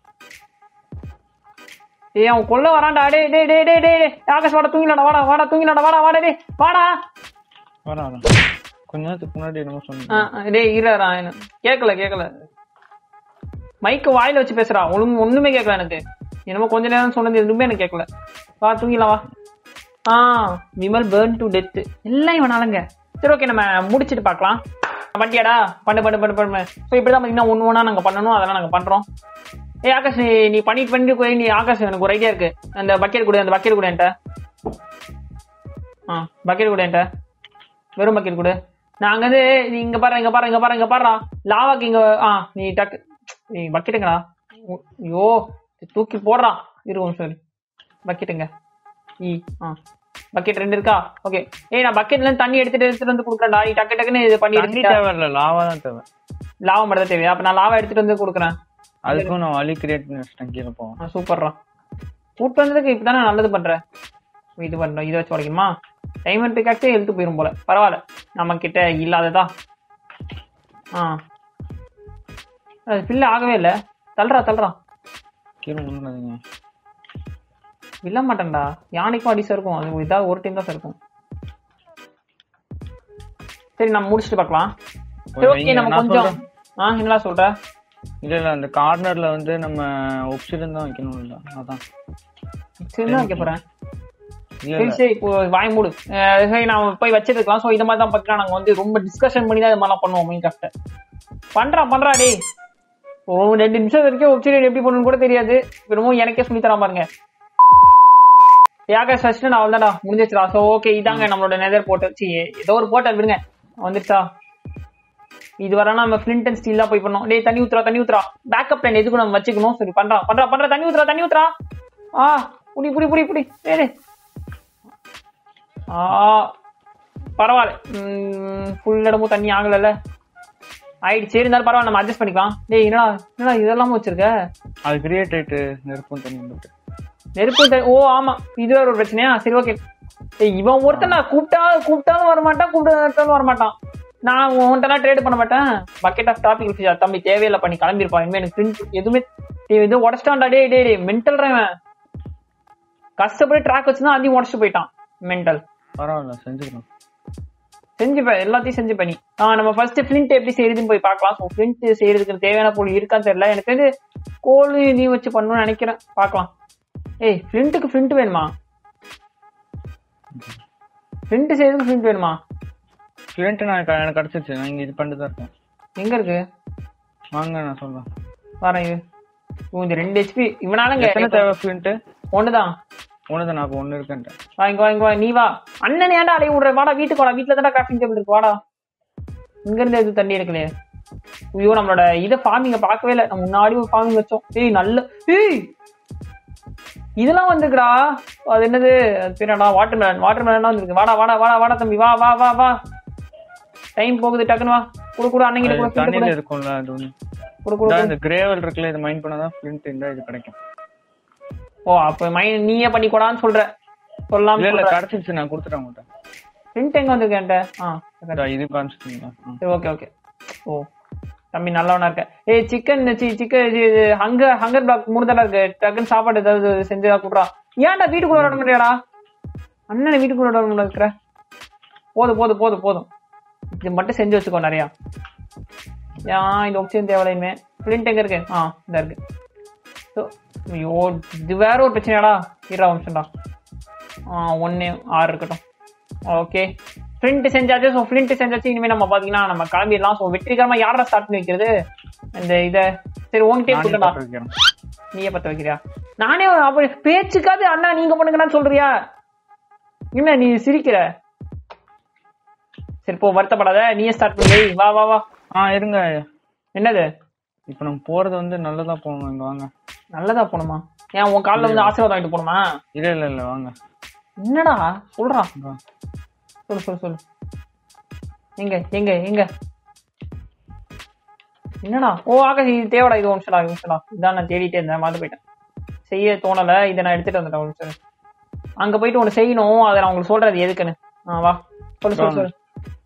ஏய் அவன் கொல்ல வரான்டா டேய் டேய் டேய் டேய் டேய் ஆகாஷ் வாடா தூங்கிலாடா வாடா வாடா தூங்கிலாடா வாடா வாடா டேய் வாடா வரேன் வரேன் கொஞ்ச நேரத்துக்கு முன்னாடி என்னமோ ஆ, சொன்னீங்க ஆ, டேய் இருடா என்ன கேட்கல கேட்கல மைக்கு வாயில வச்சு பேசுறா ஒண்ணும் ஒண்ணுமே கேட்கல எனக்கு என்னமோ கொஞ்ச நேரம் சொன்னது எதுவுமே எனக்கு கேட்கல வா தூங்கிலாம் வா ஆ விமல் பேர்ன் டு டெத் எல்லாம் இவனாலங்க சரி ஓகே நம்ம முடிச்சிட்டு பார்க்கலாம் பண்ணியாடா பண்ணு பண்ணு பண்ணு பண்ணு ஸோ இப்படிதான் பார்த்தீங்கன்னா ஒன்று ஒன்றா நாங்கள் பண்ணணும் அதெல்லாம் நாங்கள் பண்ணுறோம் ஏய் ஆகாஷ் நீ நீ பண்ணிட்டு பண்ணிட்டு போய் நீ ஆகாஷ் எனக்கு ஒரு ஐடியா இருக்கு அந்த பக்கெட் கொடு அந்த பக்கெட் கொடு என்கிட்ட ஆ பக்கெட் கொடு என்கிட்ட வெறும் பக்கெட் கொடு நாங்க வந்து நீ இங்க பாரு இங்க பாரு இங்க பாரு இங்க பாருடா லாவாக்கு இங்க ஆ நீ டக்கு நீ பக்கெட்டுங்கடா ஓ, ஐயோ தூக்கி போடுறா இருக்கும் சரி பக்கெட்டுங்க ஈ ஆ பக்கெட் ரெண்டு இருக்கா ஓகே ஏய் நான் பக்கெட்ல இருந்து தண்ணி எடுத்துட்டு எடுத்துட்டு வந்து கொடுக்குறேன்டா நீ டக்கு டக்குன்னு இது பண்ணி தண்ணி எடுத்துட்டா தேவையில்ல லாவா தான் தேவை லாவா மட்டும் தான் தேவையா அப்ப நான் லாவா எடுத்துட்டு வந்து கொடுக்குறேன் அதுக்கும் நான் வழி கிரியேட் பண்ணி வச்சிட்டேன் கீழே போவோம் ஆ சூப்பர்ரா கூட்டு வந்ததுக்கு இப்பதானே நல்லது பண்றேன் இது பண்றோம் இதை வச்சு உடைக்குமா டைமண்ட் பிக்காக்ஸே எழுத்து போயிரும் போல பரவாயில்ல நம்ம கிட்ட இல்லாததா ஆ அது ஃபில் ஆகவே இல்ல தள்ளுறா தள்ளுறா கீழே விழுந்துடாதீங்க வில்ல மாட்டேன்டா யானைக்கும் அடிசா இருக்கும் அது இதாக ஒரு டைம் தான் இருக்கும் சரி நம்ம முடிச்சுட்டு பார்க்கலாம் சரி ஓகே நம்ம நான் கொஞ்சம் சொல்றேன். ஆ என்னடா சொல்ற இல்ல இல்ல அந்த கார்னர்ல வந்து நம்ம ஒப்சிடன் தான் வைக்கணும் இல்ல அதான் சரி தான் வைக்க போறேன் இல்ல சரி இல்ல சரி இப்போ வாய் மூடு அஹ் சரி நான் போய் வச்சிருக்கலாம் ஸோ இந்த மாதிரி தான் பார்த்தீங்கன்னா நாங்கள் வந்து ரொம்ப டிஸ்கஷன் பண்ணி தான் இது மாதிரிலாம் பண்ணுவோம் மெயின் கிராஃப்ட்டை பண்றா பண்றா டேய் ஓ ரெண்டு நிமிஷம் வரைக்கும் வெப்சைட் எப்படி பண்ணணும்னு கூட தெரியாது வெறும் எனக்கே சொல்லி தரா பாருங்க யாகா ஃபர்ஸ்ட் நான் அவ்வளோதான்டா முடிஞ்சிச்சுடா ஸோ ஓகே இதாங்க நம்மளோட நெதர் போட்டல் சி ஏதோ ஒரு போட்டல் விடுங்க வந்துருச்சா இது வர நம்ம ஃபிளிண்ட் அண்ட் ஸ்டீல் தான் போய் பண்ணோம் டேய் தண்ணி ஊத்துறா தண்ணி ஊத்துறா பேக்கப் பிளான் எதுக்கு நம்ம வச்சுக்கணும் சரி பண்றா பண்றா பண்றா தண்ணி ஊத்துறா தண்ணி ஊத்துறா ஆ புடி புடி புடி புடி டேய் டேய். ஆ பரவாயில்ல ஃபுல் இடமும் தண்ணி ஆகலைல்ல ஆயிடுச்சு சரி இருந்தாலும் பரவாயில்ல நம்ம அட்ஜஸ்ட் பண்ணிக்கலாம் டேய் என்னடா என்னடா இதெல்லாம் வச்சிருக்க அது கிரியேட் ஆயிட்டு நெருப்பும் தண்ணி வந்துட்டு நெருப்பு த- ஓ ஆமா இது வேற ஒரு பிரச்சனையா சரி ஓகே இவன் ஒருத்தன் நான் கூப்பிட்டா கூப்பிட்டாலும் வரமாட்டான் கூப்பிட்டாலும் வரமாட்டான் நான் உன்கிட்ட ட்ரேட் பண்ண மாட்டேன் பக்கெட் ஆஃப் டாபிக் ஃபிஷர் தம்பி தேவையில்லை பண்ணி கிளம்பிருப்பான் இனிமே எனக்கு print எதுவுமே டேய், இது உடச்சிட்டான்டா டே டே டே மென்டல் இவன் கஷ்டப்பட்டு ட்ராக் வச்சுதான் அதையும் உடச்சிட்டு போயிட்டான் மென்டல் பரவாயில்ல செஞ்சுக்கலாம் செஞ்சுப்ப எல்லாத்தையும் செஞ்சுப்ப நீ ஆ நம்ம ஃபர்ஸ்ட் ஃபிளிண்ட் எப்படி செய்யறதுன்னு போய் பார்க்கலாம் ஸோ ஃபிளிண்ட் செய்யறதுக்கு தேவையான பொருள் இருக்கான்னு தெரியல எனக்கு வந்து கோல் நீ வச்சு பண்ணணும்னு நினைக்கிறேன் பார்க்கலாம் ஏய் ஃபிளிண்ட்டுக்கு ஃபிளிண்ட் வேணுமா ஃபிளிண்ட் செய்யறதுக்கு ஃபிளிண்ட் வேணுமா ஃபிளண்ட் நான் க- எனக்கு கிடைச்சிருச்சு நான் இங்க இது பண்ணிட்டு தான் இருக்கேன் எங்க இருக்கு வாங்க நான் சொல்றேன் வரேன் இது ஓ, இந்த ரெண்டு ஹெச்பி இவனாலங்க எத்தனை தேவை ஃபிளண்ட் ஒண்ணுதான் ஒண்ணுதான் நான் இப்போ ஒண்ணு இருக்கேன்ட்டேன் வா இங்க வா இங்க வா நீ வா அண்ணன் ஏன்டா அலைய விடுற வாடா வீட்டுக்கு வாடா வீட்டுல தானே கிராஃப்டிங் டேபிள் இருக்கு வாடா இங்க இருந்து எதுவும் தண்ணி எடுக்கலையே ஐயோ நம்மளோட இதை ஃபார்மிங்க பார்க்கவே இல்லை நம்ம முன்னாடி ஒரு ஃபார்மிங் வச்சோம் ஏய் நல்ல ஏய் இதெல்லாம் வந்துருக்குடா அது என்னது அது பேர் என்னடா வாட்டர் மேலன் வாட்டர் மேலன் வந்துருக்கு வாடா வாடா வாடா வாடா தம்பி வா வா வா வா டைம் போகுது டக்குன்னு வா குடு குடு அன்னைக்கு அது கூட குடு தண்ணியில இருக்கும்ல அது ஒண்ணு குடு குடு இந்தா இந்த கிரேவல் இருக்குல்ல இது மைண்ட் பண்ணாதான் ஃபிளண்ட் இந்த இது கிடைக்கும் ஓ அப்ப மைண்ட் நீயே பண்ணிக்கூடான்னு சொல்ற சொல்லலாம் இல்ல இல்ல கிடைச்சிருச்சு நான் கொடுத்துட்டேன் உங்கள்கிட்ட பிரிண்ட் எங்க வந்திருக்கு என்கிட்ட ஆ இந்தா, இது காமிச்சிட்டீங்களா ம். சரி ஓகே ஓகே ஓ தம்பி நல்லவனா இருக்க ஏய் சிக்கன் சிக்கன் இது ஹங்கர் ஹங்கர் பிளாக் மூணு தடவை இருக்கு டக்குன்னு சாப்பாடு ஏதாவது செஞ்சு கூடுறா ஏன்டா வீட்டுக்குள்ள விட முடியாடா அண்ணனை வீட்டுக்குள்ள விட முடியாது இருக்கிற போதும் போதும் போதும் போதும் இது மட்டும் செஞ்சு வச்சுக்கோ நிறையா ஏன் இந்த ஆப்ஷன் தேவையில்லையுமே பிரிண்ட் எங்க இருக்கு ஆ இந்த இருக்கு ஸோ ஐயோ இது வேற ஒரு பிரச்சனையாடா இருடா ஆப்ஷன்டா ஆ ஒன்று ஆறு இருக்கட்டும் ஓகே ஃப்ளிண்ட் செஞ்சாச்சு ஸோ ஃப்ளிண்ட் செஞ்சாச்சு இனிமேல் நம்ம பார்த்தீங்கன்னா நம்ம கிளம்பிடலாம் ஸோ வெற்றிகரமாக யாரா ஸ்டார்ட் பண்ணி வைக்கிறது இந்த இதை சரி உங்ககிட்டே நானே கொடுக்கடா போட்டு வைக்கிறேன். நீயே பத்த வைக்கிறியா நானே அப்படி பேச்சுக்காது அண்ணா நீங்க பண்ணுங்கன்னு சொல்றியா என்ன நீ சிரிக்கிற சரி போ வருத்தப்படாத நீயே ஸ்டார்ட் பண்ணி வை. வா வா வா ஆ இருங்க என்னது இப்ப நம்ம போறது வந்து நல்லதா போகணும் இங்க வாங்க நல்லதா போணுமா ஏன் உன் காலில் வந்து ஆசீர்வாதம் வாங்கிட்டு போணுமா இல்ல இல்ல இல்ல வாங்க என்னடா சொல்றா இங்க வா. சொல்லு சொல்லு சொல்லு எங்க எங்க எங்க என்னடா ஓ ஆகாஷ் இது தேவைடா இது ஒரு நிமிஷம்டா ஒரு நிமிஷம்டா இதான் நான் தேடிட்டே இருந்தேன் மறந்து போயிட்டேன் செய்ய தோணல இதை நான் எடுத்துட்டு வந்துட்டேன் ஒரு நிமிஷம் அங்க போயிட்டு ஒன்று செய்யணும் அதை நான் உங்களுக்கு சொல்றது எதுக்குன்னு ஆ வா சொல்லு சொல்லு சொல்லு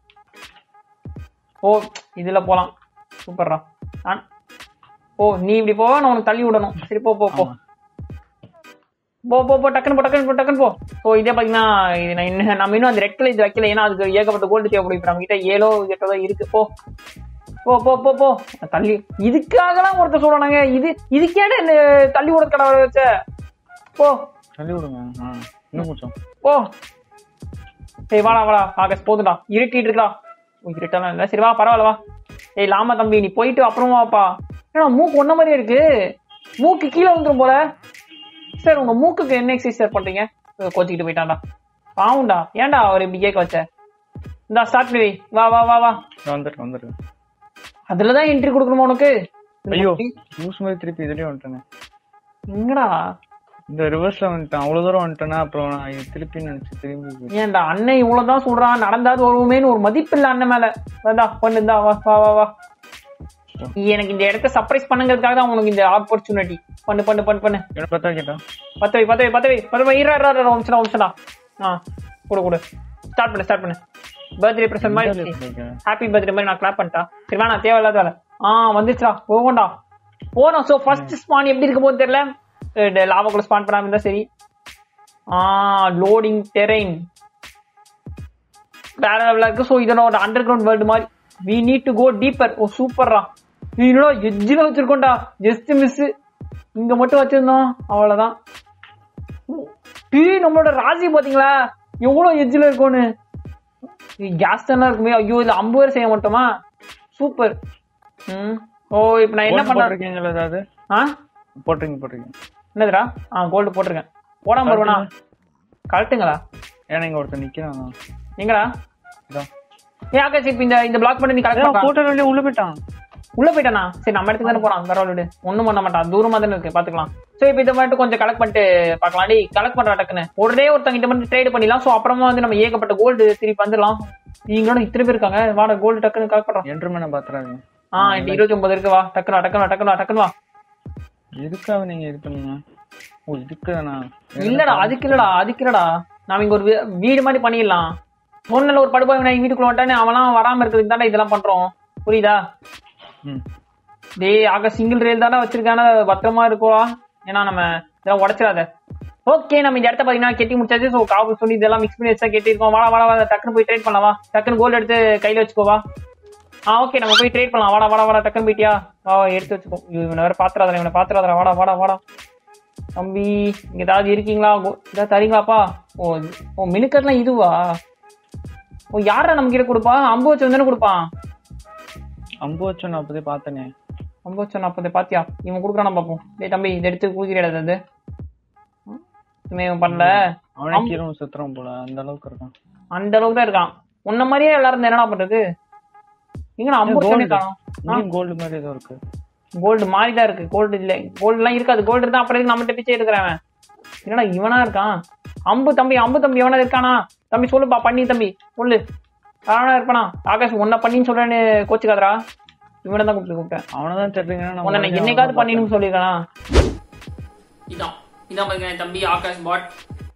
ஓ இதுல போலாம் சூப்பர்ரா ஆ ஓ நீ இப்படி போ நான் உனக்கு தள்ளி விடணும் சரி போ போ போ ஆமா. போ போ போ டக்குன்னு போ டக்குன்னு போ டக்குன்னு போ ஸோ இதே பார்த்தீங்கன்னா இது நான் இன்னும் நம்ம இன்னும் அந்த ரெட் கலர் இது வைக்கல ஏன்னா அதுக்கு ஏகப்பட்ட கோல்டு தேவைப்படும் இப்போ நம்ம கிட்ட ஏழோ எட்டோ இருக்கு போ போ போ போ போ தள்ளி இதுக்காகலாம் ஒருத்தர் சொல்றானுங்க இது இதுக்கேட இந்த தள்ளி விட கடை வச்ச போ தள்ளி விடுங்க ஆ இன்னும் கொஞ்சம் போ சரி வாடா வாடா ஆகஸ்ட் போதுடா இருட்டிட்டு இருக்கா ஓ, இருட்டெல்லாம் இல்லை சரி வா பரவாயில்ல வா ஏய் லாமா தம்பி நீ போயிட்டு அப்புறமா வாப்பா ஏன்னா மூக்கு ஒன்ன மாதிரியே இருக்கு மூக்கு கீழே வந்துரும் போல சார் உங்க மூக்குக்கு என்ன எக்ஸசைஸ் சார் பண்றீங்க அஹ் கோச்சிக்கிட்டு போயிட்டான்டா பாவுண்டா ஏன்டா அவர் இப்படி கேட்க வச்ச இந்தா ஸ்டார்ட் பண்ணி வை. வா வா வா வா வந்துட்டு வந்துட்டு அதுலதான் என்ட்ரி கொடுக்கணுமா உனக்கு ஐயோ லூஸ் மாதிரி திருப்பி இதுலயே வந்துட்டேனே எங்கடா இந்த ரிவர்ஸ்ல வந்துட்டேன் அவ்வளவு தூரம் வந்துட்டேனா அப்புறம் நான் இது திருப்பி நினைச்சு திரும்பி போய் ஏன்டா அண்ணன் இவ்வளவுதான் சொல்றான் நடந்தாது வருவோமேன்னு ஒரு மதிப்பு இல்ல அண்ணன் மேல வந்தா பண்ணுந்தா வா வா வா வா நீ எனக்கு இந்த இடத்த சர்ப்ரைஸ் பண்ணுங்கிறதுக்காக தான் உனக்கு இந்த ஆப்பர்ச்சுனிட்டி பண்ணு பண்ணு பண்ணு பண்ணு என்ன பார்த்தா கேட்டா பத்து வை பத்து வை பத்து வை பத்து வை இரா இரா இரா வம்சடா வம்சடா ஆ கொடு கொடு ஸ்டார்ட் பண்ணு ஸ்டார்ட் பண்ணு பர்த்டே ப்ரெசன்ட் மாதிரி ஹாப்பி பர்த்டே மாதிரி நான் கிளாப் பண்ணிட்டா சரி வேணாம் தேவையில்லாத வேலை ஆ வந்துச்சுடா போகண்டா போனோம் ஸோ ஃபர்ஸ்ட் ஸ்பான் எப்படி இருக்க போது தெரியல லாவாக்குள்ள ஸ்பான் பண்ணாம இருந்தா சரி ஆ லோடிங் டெரெயின் வேற லெவலில் இருக்கு ஸோ இதனோட அண்டர் கிரவுண்ட் வேர்ல்டு மாதிரி we need to go deeper oh சூப்பர்ரா நீ என்னடா எஜ்ஜில் வச்சிருக்கோம்டா ஜஸ்ட் மிஸ் இங்க மட்டும் வச்சிருந்தோம் அவ்வளவுதான் டீ நம்மளோட ராசி பாத்தீங்களா எவ்வளவு எஜ்ஜில் இருக்கும்னு கேஸ் தானே இருக்குமே ஐயோ இதுல ஐம்பது பேர் செய்ய மாட்டோமா சூப்பர் ம் ஓ இப்போ நான் என்ன பண்றேன் போட்டிருக்கீங்களா ஏதாவது ஆ போட்டிருக்கீங்க போட்டிருக்கீங்க என்னதுடா ஆ கோல்டு போட்டிருக்கேன் போடாம வருவனா கழட்டுங்களா ஏன்னா இங்க ஒருத்தன் நிக்கிறான் எங்கடா இதான் ஏ ஆகாஷ் இப்போ இந்த இந்த பிளாக் பண்ணி நீ கலெக்ட் பண்ண போட்டோ வெளியே உள்ள போயிட்டான் உள்ள போயிட்டானா சரி நம்ம இடத்துக்கு தானே போறான் பரவாயில்ல ஒண்ணும் பண்ண மாட்டான் தூரமா தானே இருக்கு பாத்துக்கலாம் சோ இப்போ இதை மட்டும் கொஞ்சம் கலெக்ட் பண்ணிட்டு பார்க்கலாம் டி கலெக்ட் பண்ற டக்குன்னு ஒரே ஒருத்தங்கிட்ட மட்டும் ட்ரேட் பண்ணிடலாம் சோ அப்புறமா வந்து நம்ம ஏகப்பட்ட கோல்டு திருப்பி வந்துடலாம் நீங்களும் இத்தனை பேர் இருக்காங்க வாடா கோல்டு டக்குன்னு கலெக்ட் பண்றோம் என்ட்ருமே பாத்துறாங்க ஆ இந்த இருபத்தி ஒன்பது இருக்கு வா டக்குனு வா, டக்குனு வா, டக்குனு வா, டக்குனு வா எதுக்காக நீங்க இது பண்ணீங்க ஓ இதுக்கு தானா இல்லடா அதுக்கு இல்லடா அதுக்கு இல்லடா நாம இங்க ஒரு வீ- வீடு மாதிரி பண்ணிடலாம் சொன்னல ஒரு படுபாய் நான் வீட்டுக்குள்ள வந்துட்டானே அவன்லாம் வராம இருக்கிறதுக்கு தானே இதெல்லாம் பண்றோம் புரியுதா ம் டேய் ஆக சிங்கிள் ரயில் தானே வச்சிருக்கான பத்திரமா இருக்குவா ஏன்னா நம்ம இதெல்லாம் உடைச்சிடாத ஓகே நம்ம இந்த இடத்த பாத்தீங்கன்னா கெட்டி முடிச்சாச்சு ஸோ காபு சொல்லி இதெல்லாம் மிக்ஸ் பண்ணி வச்சா கெட்டிருக்கோம் வாடா வாடா வாடா டக்குன்னு போய் ட்ரேட் பண்ணலாம் வா டக்குன்னு கோல்டு எடுத்து கையில வச்சுக்கோவா ஆ ஓகே நம்ம போய் ட்ரேட் பண்ணலாம் வாடா வாடா வாடா டக்குன்னு போயிட்டியா வா வா, எடுத்து வச்சுக்கோ இவனை வேற பாத்துறாதா இவனை பாத்துறாதா வாடா வாடா வாடா தம்பி இங்க ஏதாவது இருக்கீங்களா கோ- ஏதாவது தரீங்களாப்பா ஓ இது- ஓ மினுக்கர்லாம் இதுவா ஓ யாரா நம்ம கிட்ட கொடுப்பா அம்பு வச்சு தானே கொடுப்பான் அம்பு வச்சு நான் அப்பதே பார்த்தனே அம்பு வச்சு நாற்பது பாத்தியா இவன் கொடுக்குறான் பார்ப்போம் டேய் தம்பி இதை எடுத்து குடிக்கிறா அது இவன் இவன் பண்ணல அவனே கீழே சுத்துறான் போல அந்த அளவுக்கு இருக்கான் அந்த அளவுக்கு தான் இருக்கான் உன்ன மாதிரியே எல்லாரும் இருந்தா என்னடா பண்றது இங்க நான் ஐம்பது gold. சொல்லி காணும் இங்கேயும் கோல்டு மாதிரி ஏதோ இருக்கு கோல்டு மாறி தான் இருக்கு கோல்டு இல்ல கோல்டு எல்லாம் இருக்காது கோல்டு இருந்தா அப்புறம் எதுக்கு நம்மகிட்ட பிச்சை எடுக்கிறவன் என்னடா இவனா இருக்கான் அம்பு தம்பி அம்பு தம்பி எவனா இருக்கானா தம்பி சொல்லுப்பா பண்ணி தம்பி சொல்லு யாரா இருப்பானா ஆகாஷ் உன்ன பண்ணின்னு சொல்றேன்னு கோச்சுக்காதரா இவனை தான் கூப்பிட்டு கூப்பிட்டேன் அவனை தான் தெரிஞ்சுங்கன்னா உன்னை நான் என்னைக்காவது பண்ணின்னு சொல்லிருக்கானா இதான் இதான் பாருங்க தம்பி ஆகாஷ் பாட்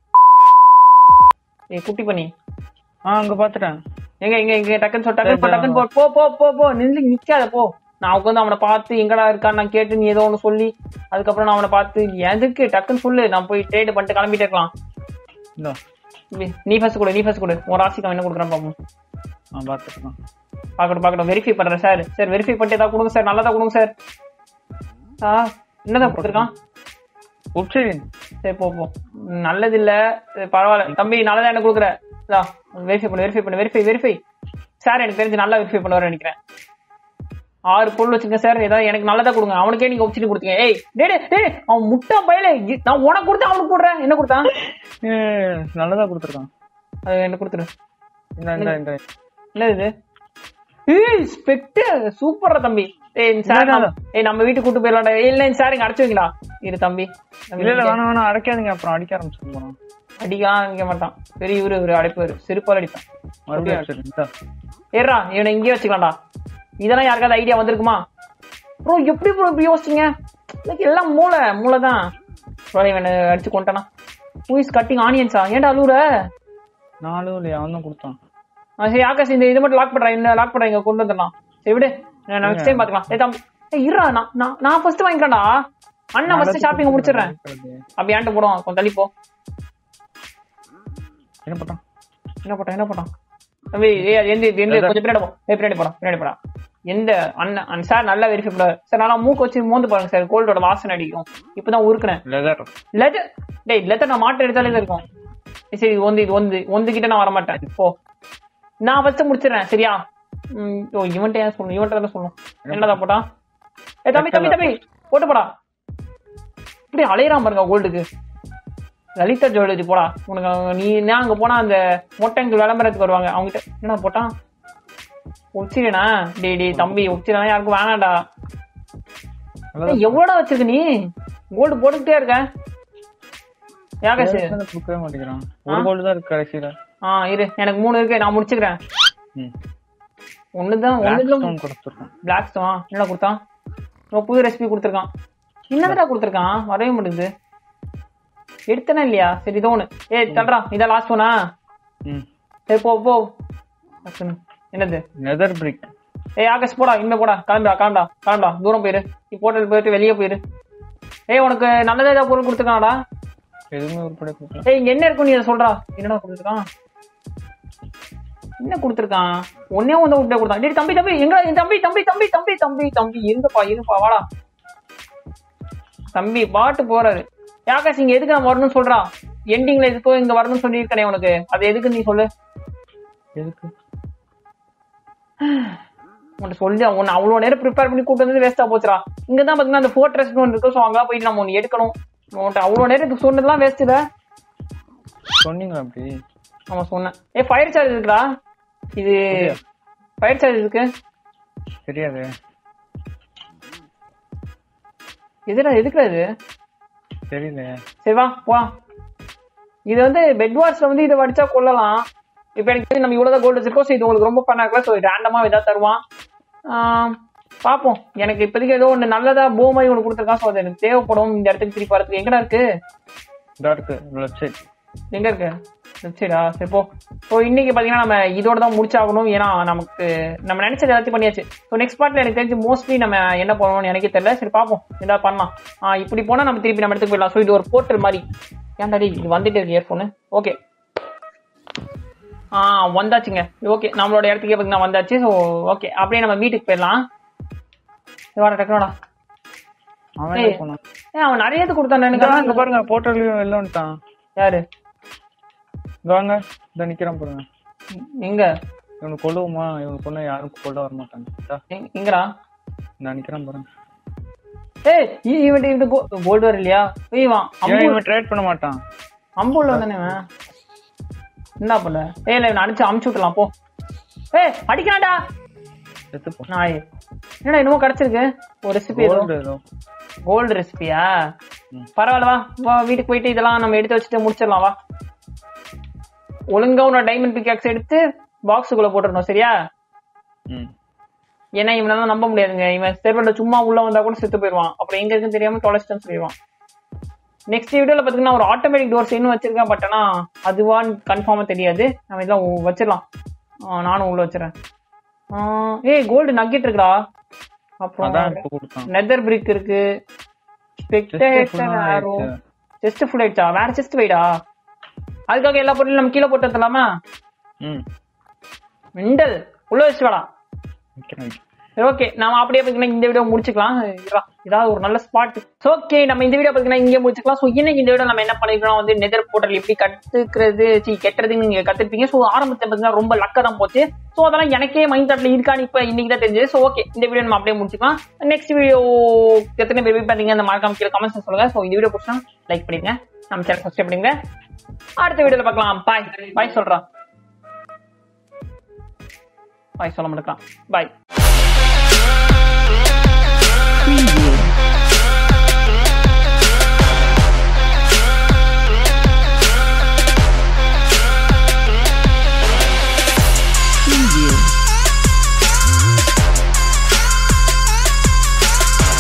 ஏய் குட்டி பண்ணி ஆ அங்க பாத்துட்டேன் எங்க எங்க எங்க டக்குன்னு சொல் டக்குன்னு போ டக்குன்னு போ போ போ போ போ நின்று நிக்காத போ நான் உட்காந்து அவனை பார்த்து எங்கடா இருக்கான்னு நான் கேட்டு நீ ஏதோ ஒன்று சொல்லி அதுக்கப்புறம் நான் அவனை பார்த்து எதுக்கு டக்குன்னு சொல்லு நான் போய் ட்ரேடு பண்ணிட்டு கிளம்பிட்டே இருக்கலாம் இந்தா இப்படி, நீ ஃபர்ஸ்ட் கொடு நீ ஃபர்ஸ்ட் கொடு உன் ராசிக்கு அவன் என்ன கொடுக்குறான் பாப்போம் நான் பாத்துருக்கேன் பார்க்கட்டும் பார்க்கட்டும் வெரிஃபை பண்றேன் சார் சார் வெரிஃபை பண்ணிட்டு ஏதாவது கொடுங்க சார் நல்லதா கொடுங்க சார் ஆ என்னதான் கொடுத்துருக்கான் உப்சரின் சரி போ போ ம், நல்லது இல்ல சரி, பரவாயில்ல தம்பி நல்லதா என்ன கொடுக்குற வெரிஃபை பண்ணு வெரிஃபை பண்ணு வெரிஃபை வெரிஃபை சார் எனக்கு தெரிஞ்சு நல்லா வெரிஃபை பண்ணுவார் நினைக்கிறேன் ஆறு பொருள் வச்சுங்க சார் ஏதாவது எனக்கு நல்லதா கொடுங்க அவனுக்கே நீங்க ஒப்பிச்சுட்டு கொடுத்தீங்க ஏய் டேய் டேய், டேய் அவன் முட்டை பயில நான் உனக்கு கொடுத்தேன் அவனுக்கு போடுறேன் என்ன கொடுத்தான் ஏ, நல்லதா கொடுத்துருக்கான் அது என்ன கொடுத்துரு இந்த இந்த இந்த என்னது இது ஏய் ஸ்பெக்ட் சூப்பரா தம்பி ஏய் சார் நம்ம ஏய் நம்ம வீட்டுக்கு கூட்டு போயிடலாம்டா ஏய், இல்ல சார் இங்க அடைச்சு வைங்களா இரு தம்பி இல்ல இல்ல வேணாம் வேணாம் அடைக்காதீங்க அப்புறம் அடிக்க ஆரம்பிச்சிட்டு போறோம் அடிக்கலாம் நிக்க மாட்டான் பெரிய இவரு இவரு அடைப்பாரு செருப்பால் அடிப்பான் மறுபடியும் அடிச்சிரு. இந்தா. ஏறா இவனை இங்கேயே வச்சுக்கலாம்டா இதெல்லாம் யாருக்காவது ஐடியா வந்திருக்குமா ப்ரோ எப்படி ப்ரோ இப்படி யோசிச்சீங்க எனக்கு எல்லாம் மூளை மூளை தான் ப்ரோ இவனை அடிச்சு கொண்டானா ஹூ இஸ் கட்டிங் ஆனியன்ஸா ஏன்டா அழுவுற நாலு இல்லையா அவன் தான் கொடுத்தான் ஆ, சரி ஆகாஷ் இந்த இது மட்டும் லாக் பண்றேன் இந்த லாக் பண்றேன் இங்க கொண்டு வந்துடலாம் சரி விடு நான் நெக்ஸ்ட் டைம் பாத்துக்கலாம் ஏய் தம்பி ஏய் இருடா நான் நான் நான் ஃபர்ஸ்ட் வாங்கிக்கிறேன்டா அண்ணா ஃபர்ஸ்ட் ஷாப்பிங் முடிச்சிடுறேன் அப்படி ஏன்ட்ட போடுவான் கொஞ்சம் தள்ளி போ என்ன பண்ணான் என்ன போட்டான் என்ன போட்டான் தம்பி ஏய் அது எந்த இது எந்த கொஞ்சம் பின்னாடி போ ஏய் பின்னாடி போடா பின்னாடி போடா எந்த அண்ணன் அண்ணன் சார் நல்லா வெரிஃபை பண்ணுவார் சார் நல்லா மூக்கு வச்சு மோந்து பாருங்க சார் கோல்டோட வாசனை அடிக்கும் இப்பதான் உருக்குனேன் லெதர் லெதர் டேய் லெதர் நான் மாட்டு எடுத்தாலே தான் இருக்கும் ஏய், சரி இது ஒந்து இது ஒந்து ஒந்து கிட்ட நான் வர மாட்டேன் போ நான் ஃபர்ஸ்ட் முடிச்சிடுறேன் சரியா ம், ஓ இவன்ட்ட ஏன் சொல்லணும் இவன்ட்ட தான் சொல்லணும் என்னடா போட்டான் ஏ தம்பி தம்பி தம்பி போட்டு போடா இப்படி அலையறான் பாருங்க கோல்டுக்கு லலிதா ஜுவல்லரி போடா உனக்கு அங்க- நீ என்ன அங்க போனா அந்த மொட்டைங்க விளம்பரத்துக்கு வருவாங்க அவங்க கிட்ட என்ன போட்டான் ஒச்சிரனா டேய் டேய் தம்பி ஒச்சிரனா யாருக்கும் வேணாம்டா ஏய், எவ்வளோடா வச்சிருக்க நீ கோல்டு போட்டுக்கிட்டே இருக்க யாகாசு கொடுக்கவே மாட்டேங்கிறான் ஒரு கோல்டு தான் இருக்கு கடைசியில ஆ இரு எனக்கு மூணு இருக்கு நான் முடிச்சுக்கிறேன் ம் ஒண்ணுதான் ஒண்ணுதான் ஸ்டோன் கொடுத்துருக்கான் பிளாக் ஸ்டோன் என்னடா கொடுத்தான் ரொம்ப புது ரெசிபி கொடுத்துருக்கான் என்னடா கொடுத்துருக்கான் வரவே மாட்டேங்குது எடுத்தனா இல்லையா சரி இதோ ஒண்ணு ஏய் தல்றா இதான் லாஸ்ட் ஒனா ம் சரி போ போ டக்குனு. என்னது நெதர் பிரிக் ஏய் ஆகாஷ் போடா இனிமே போடா கிளம்புடா கிளம்புடா கிளம்புடா தூரம் போயிரு நீ போட்டல் போயிட்டு வெளியே போயிரு ஏய் உனக்கு நல்லதா ஏதாவது பொருள் கொடுத்துருக்கானடா எதுவுமே உருப்படியா கொடுக்கல ஏய் இங்க என்ன இருக்கும் நீ அதை சொல்றா என்னடா கொடுத்துருக்கான் என்ன கொடுத்துருக்கான் ஒன்னே ஒண்ணு விட்டு கொடுத்தான் டேய் தம்பி தம்பி எங்க என் தம்பி தம்பி தம்பி தம்பி தம்பி தம்பி இருங்கப்பா இருங்கப்பா வாடா தம்பி பாட்டு போறாரு யாகாஷ் இங்க எதுக்கு நான் வரணும்னு சொல்றா எண்டிங்ல எதுக்கோ இங்க வரணும்னு சொல்லியிருக்கனே உனக்கு அது எதுக்கு நீ சொல்லு எதுக்கு உன்கிட்ட சொல்லி உன்னை அவ்வளவு நேரம் ப்ரிப்பேர் பண்ணி கூட்டு வந்து வேஸ்டா போச்சுடா இங்க தான் பாத்தீங்கன்னா அந்த ஃபோர்ட்ரஸ் ஒன்று இருக்கு ஸோ அங்கெல்லாம் போயிட்டு நம்ம ஒன்று எடுக்கணும் உன்கிட்ட அவ்வளவு நேரம் இதுக்கு சொன்னதெல்லாம் வேஸ்ட் இல்ல சொன்னீங்களா அப்படி ஆமா சொன்னேன் ஏ ஃபயர் சார்ஜ் இருக்குடா இது ஃபயர் சார்ஜ் இருக்கு தெரியாது எதுடா எதுக்குடா இது தெரியல சரி வா வா இது வந்து பெட் வாட்ச்ல வந்து இதை வடிச்சா கொள்ளலாம் இப்போ எனக்கு தெரிஞ்சு நம்ம இவ்வளவுதான் கோல்டு வச்சிருக்கோம் ஸோ இது உங்களுக்கு ரொம்ப பண்ணா இருக்கல ஸோ ரேண்டமா ஏதாவது தருவான் ஆம், பார்ப்போம் எனக்கு இப்போதைக்கு ஏதோ ஒன்று நல்லதா போ மாதிரி ஒன்று கொடுத்துருக்கான் ஸோ அது எனக்கு தேவைப்படும் இந்த இடத்துக்கு திருப்பி வரதுக்கு எங்கடா இருக்கு இதா இருக்கு லெஃப்ட் சைட் எங்க இருக்கு சரிடா சரி போ ஸோ இன்னைக்கு பாத்தீங்கன்னா நம்ம இதோட தான் முடிச்சாகணும் ஏன்னா நமக்கு நம்ம நினைச்சது எல்லாத்தையும் பண்ணியாச்சு ஸோ நெக்ஸ்ட் பார்ட்ல எனக்கு தெரிஞ்சு மோஸ்ட்லி நம்ம என்ன பண்ணணும்னு எனக்கே தெரியல சரி பார்ப்போம் ஏதாவது பண்ணலாம் ஆ, இப்படி போனா நம்ம திருப்பி நம்ம இடத்துக்கு போயிடலாம் ஸோ இது ஒரு போர்ட்டல் மாதிரி ஏன்டா டேய் இது வந்துட்டே இருக்கு இயர்ஃபோனு ஓகே ஆ வந்தாச்சுங்க ஓகே நம்மளோட இடத்துக்கே பார்த்தீங்கன்னா வந்தாச்சு ஸோ ஓகே அப்படியே நம்ம வீட்டுக்கு போயிடலாம் இது வாடா டெக்னோடா அவன் ஏய். என்ன பண்ணான் ஏ அவன் நிறைய இது கொடுத்தான் எனக்கு இங்க பாருங்க போட்டோலயும் வெளில வந்துட்டான் யாரு இங்க வாங்க இந்த நிக்கிறான் பாருங்க எங்க இவனுக்கு கொல்லுவோமா இவனுக்கு கொல்ல யாரும் கொல்ல வர மாட்டாங்க இதா, எங்க- எங்கடா இந்த நிக்கிறான் பாருங்க ஏய் இ- இவன் இது கோல்டு வர இல்லையா ஏய் வான் ஏன் அம்பு இவன் ட்ரேட் பண்ண மாட்டான் அம்புள்ள வந்தானே இவன் என்ன பண்ண ஏய் இல்லை இவனை அடிச்சு அமுச்சு விட்டுலாம் போ ஏய் அடிக்கிறான்டா செத்து போ நாய் என்னடா என்னமோ கிடைச்சிருக்கு ஒரு ரெசிபி ஏதோ கோல்டு ஏதோ கோல்டு ரெசிபியா ம். பரவாயில்ல வா வா வீட்டுக்கு போயிட்டு இதெல்லாம் நம்ம எடுத்து வச்சுட்டு முடிச்சிடலாம் வா ஒழுங்கா உன்னோட டைமண்ட் பிக்காக்ஸ் எடுத்து பாக்ஸுக்குள்ள போட்டுருணும் சரியா ம் ஏன்னா இவனால நம்ப முடியாதுங்க இவன் செர்வர்ல சும்மா உள்ள வந்தா கூட செத்து போயிடுவான் அப்புறம் எங்க இருக்குன்னு தெரியாம தொலைச்சிட்டேன்னு சொல்லிடுவான் நெக்ஸ்ட் வீடியோல பாத்தீங்கன்னா ஒரு ஆட்டோமேட்டிக் டோர்ஸ் இன்னும் வச்சிருக்கேன் பட் ஆனா அதுவான்னு கன்ஃபார்மா தெரியாது நம்ம இதெல்லாம் உ- வச்சிடலாம் ஆ, நானும் உள்ள வச்சிடறேன் ஆ, ஏய் கோல்டு நக்கெட் இருக்குடா அப்புறம் அதான் இப்ப கொடுத்தான் நெதர் பிரிக் இருக்கு ஸ்பெக்டேட்டர் ஆரோ செஸ்ட் ஃபுல் ஆயிடுச்சா வேற செஸ்ட் வைடா அதுக்காக எல்லா பொருளும் நம்ம கீழே போட்டு தரலாமா ம் மிண்டல் உள்ள வச்சு வாடா நிக்கிறேன் நிக்கிறேன். சரி ஓகே நாம அப்படியே பாத்தீங்கன்னா இந்த வீடியோ முடிச்சுக்கலாம் இருடா, இதாவது ஒரு நல்ல ஸ்பாட் ஓகே நம்ம இந்த வீடியோ பாத்தீங்கன்னா இங்கே முடிச்சுக்கலாம் ஸோ இன்னைக்கு இந்த வீடியோ நம்ம என்ன பண்ணிருக்கோம் வந்து நெதர் போர்ட்டல் எப்படி கத்துக்கிறது சி கெட்டுறதுன்னு நீங்க கத்துப்பீங்க ஸோ ஆரம்பத்துல பாத்தீங்கன்னா ரொம்ப லக்கா தான் போச்சு ஸோ அதெல்லாம் எனக்கே மைண்ட் தாட்ல இருக்கான்னு இப்ப இன்னைக்கு தான் தெரிஞ்சது ஸோ ஓகே இந்த வீடியோ நம்ம அப்படியே முடிச்சுக்கலாம் நெக்ஸ்ட் வீடியோ எத்தனை பேர் பாத்தீங்க அந்த மறக்காம கீழே கமெண்ட்ஸ் சொல்லுங்க ஸோ இந்த வீடியோ பிடிச்சா லைக் பண்ணிருங்க நம்ம சேனல் சப்ஸ்கிரைப் பண்ணுங்க அடுத்த வீடியோல பார்க்கலாம் பாய் பாய் சொல்றான் பாய் சொல்ல மாட்டேங்கிறான் பாய்